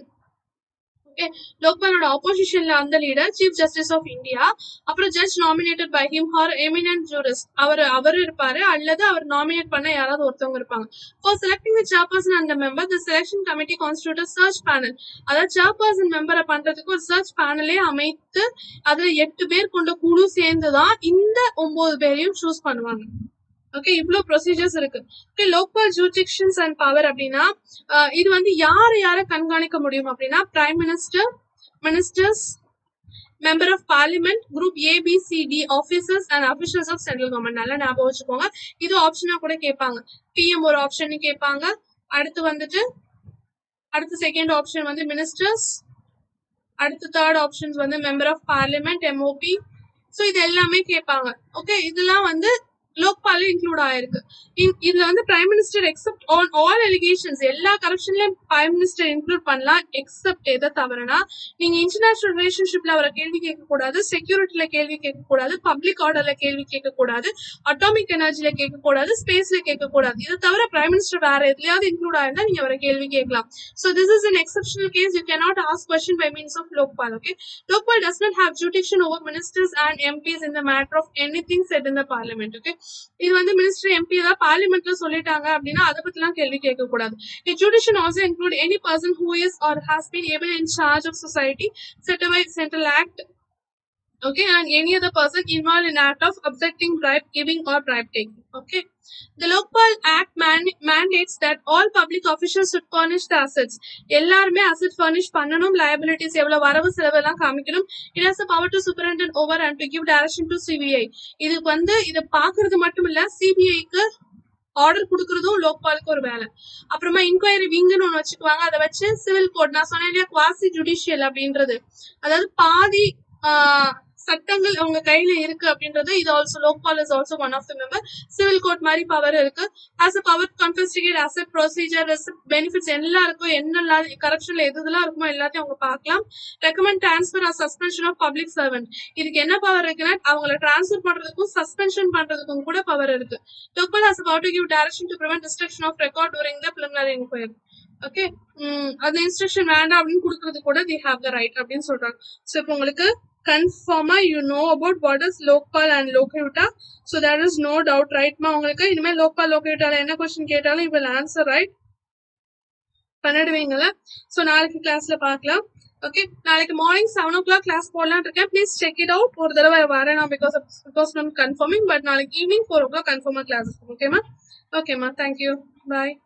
ஓகே லோக்பாலோட ஆப்போசிஷன்ல அந்த leader chief justice of India அப்புறம் judge nominated by him her eminent jurist அவர் அவர் இருப்பாரு அல்லது அவர் நாமினேட் பண்ண யாராவது ஒருத்தவங்க இருப்பாங்க for selecting the chairperson and member the selection committee constitute search panel அதாவது சேர்பர்சன் மெம்பரை பண்றதுக்கு ஒரு சர்ச் பேனலே அமைத்து அதுல எட்டு பேர் கொண்ட குழு சேர்ந்துதான் இந்த ஒன்பது பேரையும் சூஸ் பண்ணுவாங்க ஓகே இவ்ளோ ப்ரொசீஜர்ஸ் இருக்கு okay local jurisdictions and power அப்படின்னா அஹ் இது வந்து யார யார கண்காணிக்க முடியும் அப்படின்னா prime minister ministers member of parliament group A B C D officers and officials of central government நல்லா ஞாபகம் வச்சுக்கோங்க இது ஆப்ஷனா கூட கேட்பாங்க பிஎம் ஒரு ஆப்ஷன் கேட்பாங்க அடுத்து வந்துட்டு அடுத்து செகண்ட் ஆப்ஷன் வந்து மினிஸ்டர்ஸ் அடுத்து தேர்ட் ஆப்ஷன்ஸ் வந்து member of parliament MOP so இது எல்லாமே கேட்பாங்க ஓகே இதெல்லாம் வந்து லோக்பால இன்க்ளூட் ஆயிருக்கு இன்- இதுல வந்து prime minister except on all allegations எல்லா கரப்ஷன்லயும் பிரைம் மினிஸ்டர் இன்க்ளூட் பண்ணலாம் எக்ஸப்ட் எதை தவிரனா நீங்க இன்டர்நேஷனல் ரிலேஷன்ஷிப்ல அவரை கேள்வி கேட்க கூடாது செக்யூரிட்டில கேள்வி கேட்க கூடாது பப்ளிக் ஆர்டர்ல கேள்வி கேட்க கூடாது அட்டாமிக் எனர்ஜில கேட்க கூடாது ஸ்பேஸ்ல கேட்க கூடாது இதை தவிர பிரைம் மினிஸ்டர் வேற எதுலயாவது இன்க்ளூட் ஆயிருந்தா நீங்க அவரை கேள்வி கேட்கலாம் so this is an exceptional case you cannot ask question by means of lokpal okay lokpal does not have jurisdiction over ministers and mps in the matter of anything said in the parliament okay இது வந்து minister MP ஏதாவது பார்லிமெண்ட்ல சொல்லிட்டாங்க அப்படின்னா அதை பத்திலாம் கேள்வி கேட்க கூடாது judicial also include any person who is or has been able in charge of society set by central act okay and any other person involved in act of accepting bribe giving or bribe taking okay the lokpal act man- mandates that all public officials should furnish the assets எல்லாருமே asset furnish பண்ணணும் liabilities எவ்வளவு வரவு செலவு எல்லாம் காமிக்கணும் it has the power to superintend over and to give direction to CBI இது வந்து இத பாக்குறது மட்டும் இல்ல சிபிஐக்கு ஆர்டர் கொடுக்கறதும் லோக்பாலுக்கு ஒரு வேலை அப்புறமா இன்கொயரி விங்குன்னு ஒன்று வச்சுக்குவாங்க அதை வச்சு சிவில் கோர்ட் நான் சொன்னேன் இல்லையா குவாசி ஜுடிஷியல் அப்படின்றது அதாவது பாதி ஆஹ், சட்டங்கள் அவங்க கையில இருக்கு அப்படின்றது இது also Lokpal is also one of the member civil court மாதிரி பவர் இருக்கு as a power confiscate asset procedure benefits எல்லாருக்கும் என்னெல்லாம் கரப்ஷன்ல எது இதெல்லாம் இருக்குமோ எல்லாத்தையும் அவங்க பார்க்கலாம் recommend transfer or suspension of public servant இதுக்கு என்ன பவர் இருக்குன்னா அவங்கள டிரான்ஸ்ஃபர் பண்றதுக்கும் சஸ்பென்ஷன் பண்றதுக்கும் கூட பவர் இருக்கு local has power to give direction to prevent destruction of record during the preliminary inquiry okay அந்த இன்ஸ்ட்ரக்ஷன் வேண்டாம் அப்படின்னு கொடுக்கறது கூட தி ஹாவ் த ரைட் அப்படின்னு சொல்றாங்க ஸோ இப்போ உங்களுக்கு கன்ஃபார்மா you know about what is Lokpal and Lokayukta so there is no doubt ரைட்மா உங்களுக்கு இனிமேல் லோக்பால் லோகயுட்டால என்ன கொஸ்டின் கேட்டாலும் யூ வில் ஆன்சர் ரைட் பண்ணிடுவீங்கல்ல ஸோ நாளைக்கு கிளாஸ்ல பார்க்கலாம் ஓகே நாளைக்கு morning seven o'clock class போடலாம் இருக்கேன் ப்ளீஸ் செக் இட் அவுட் ஒரு தடவை வரேன் நான் பிகாஸ் பிகாஸ் நான் கன்ஃபார்மிங் பட் நாளைக்கு ஈவினிங் ஃபோர் ஓ கிளாக் கன்ஃபார்மாக கிளாஸ் ஓகேமா ஓகேம்மா தேங்க்யூ பாய்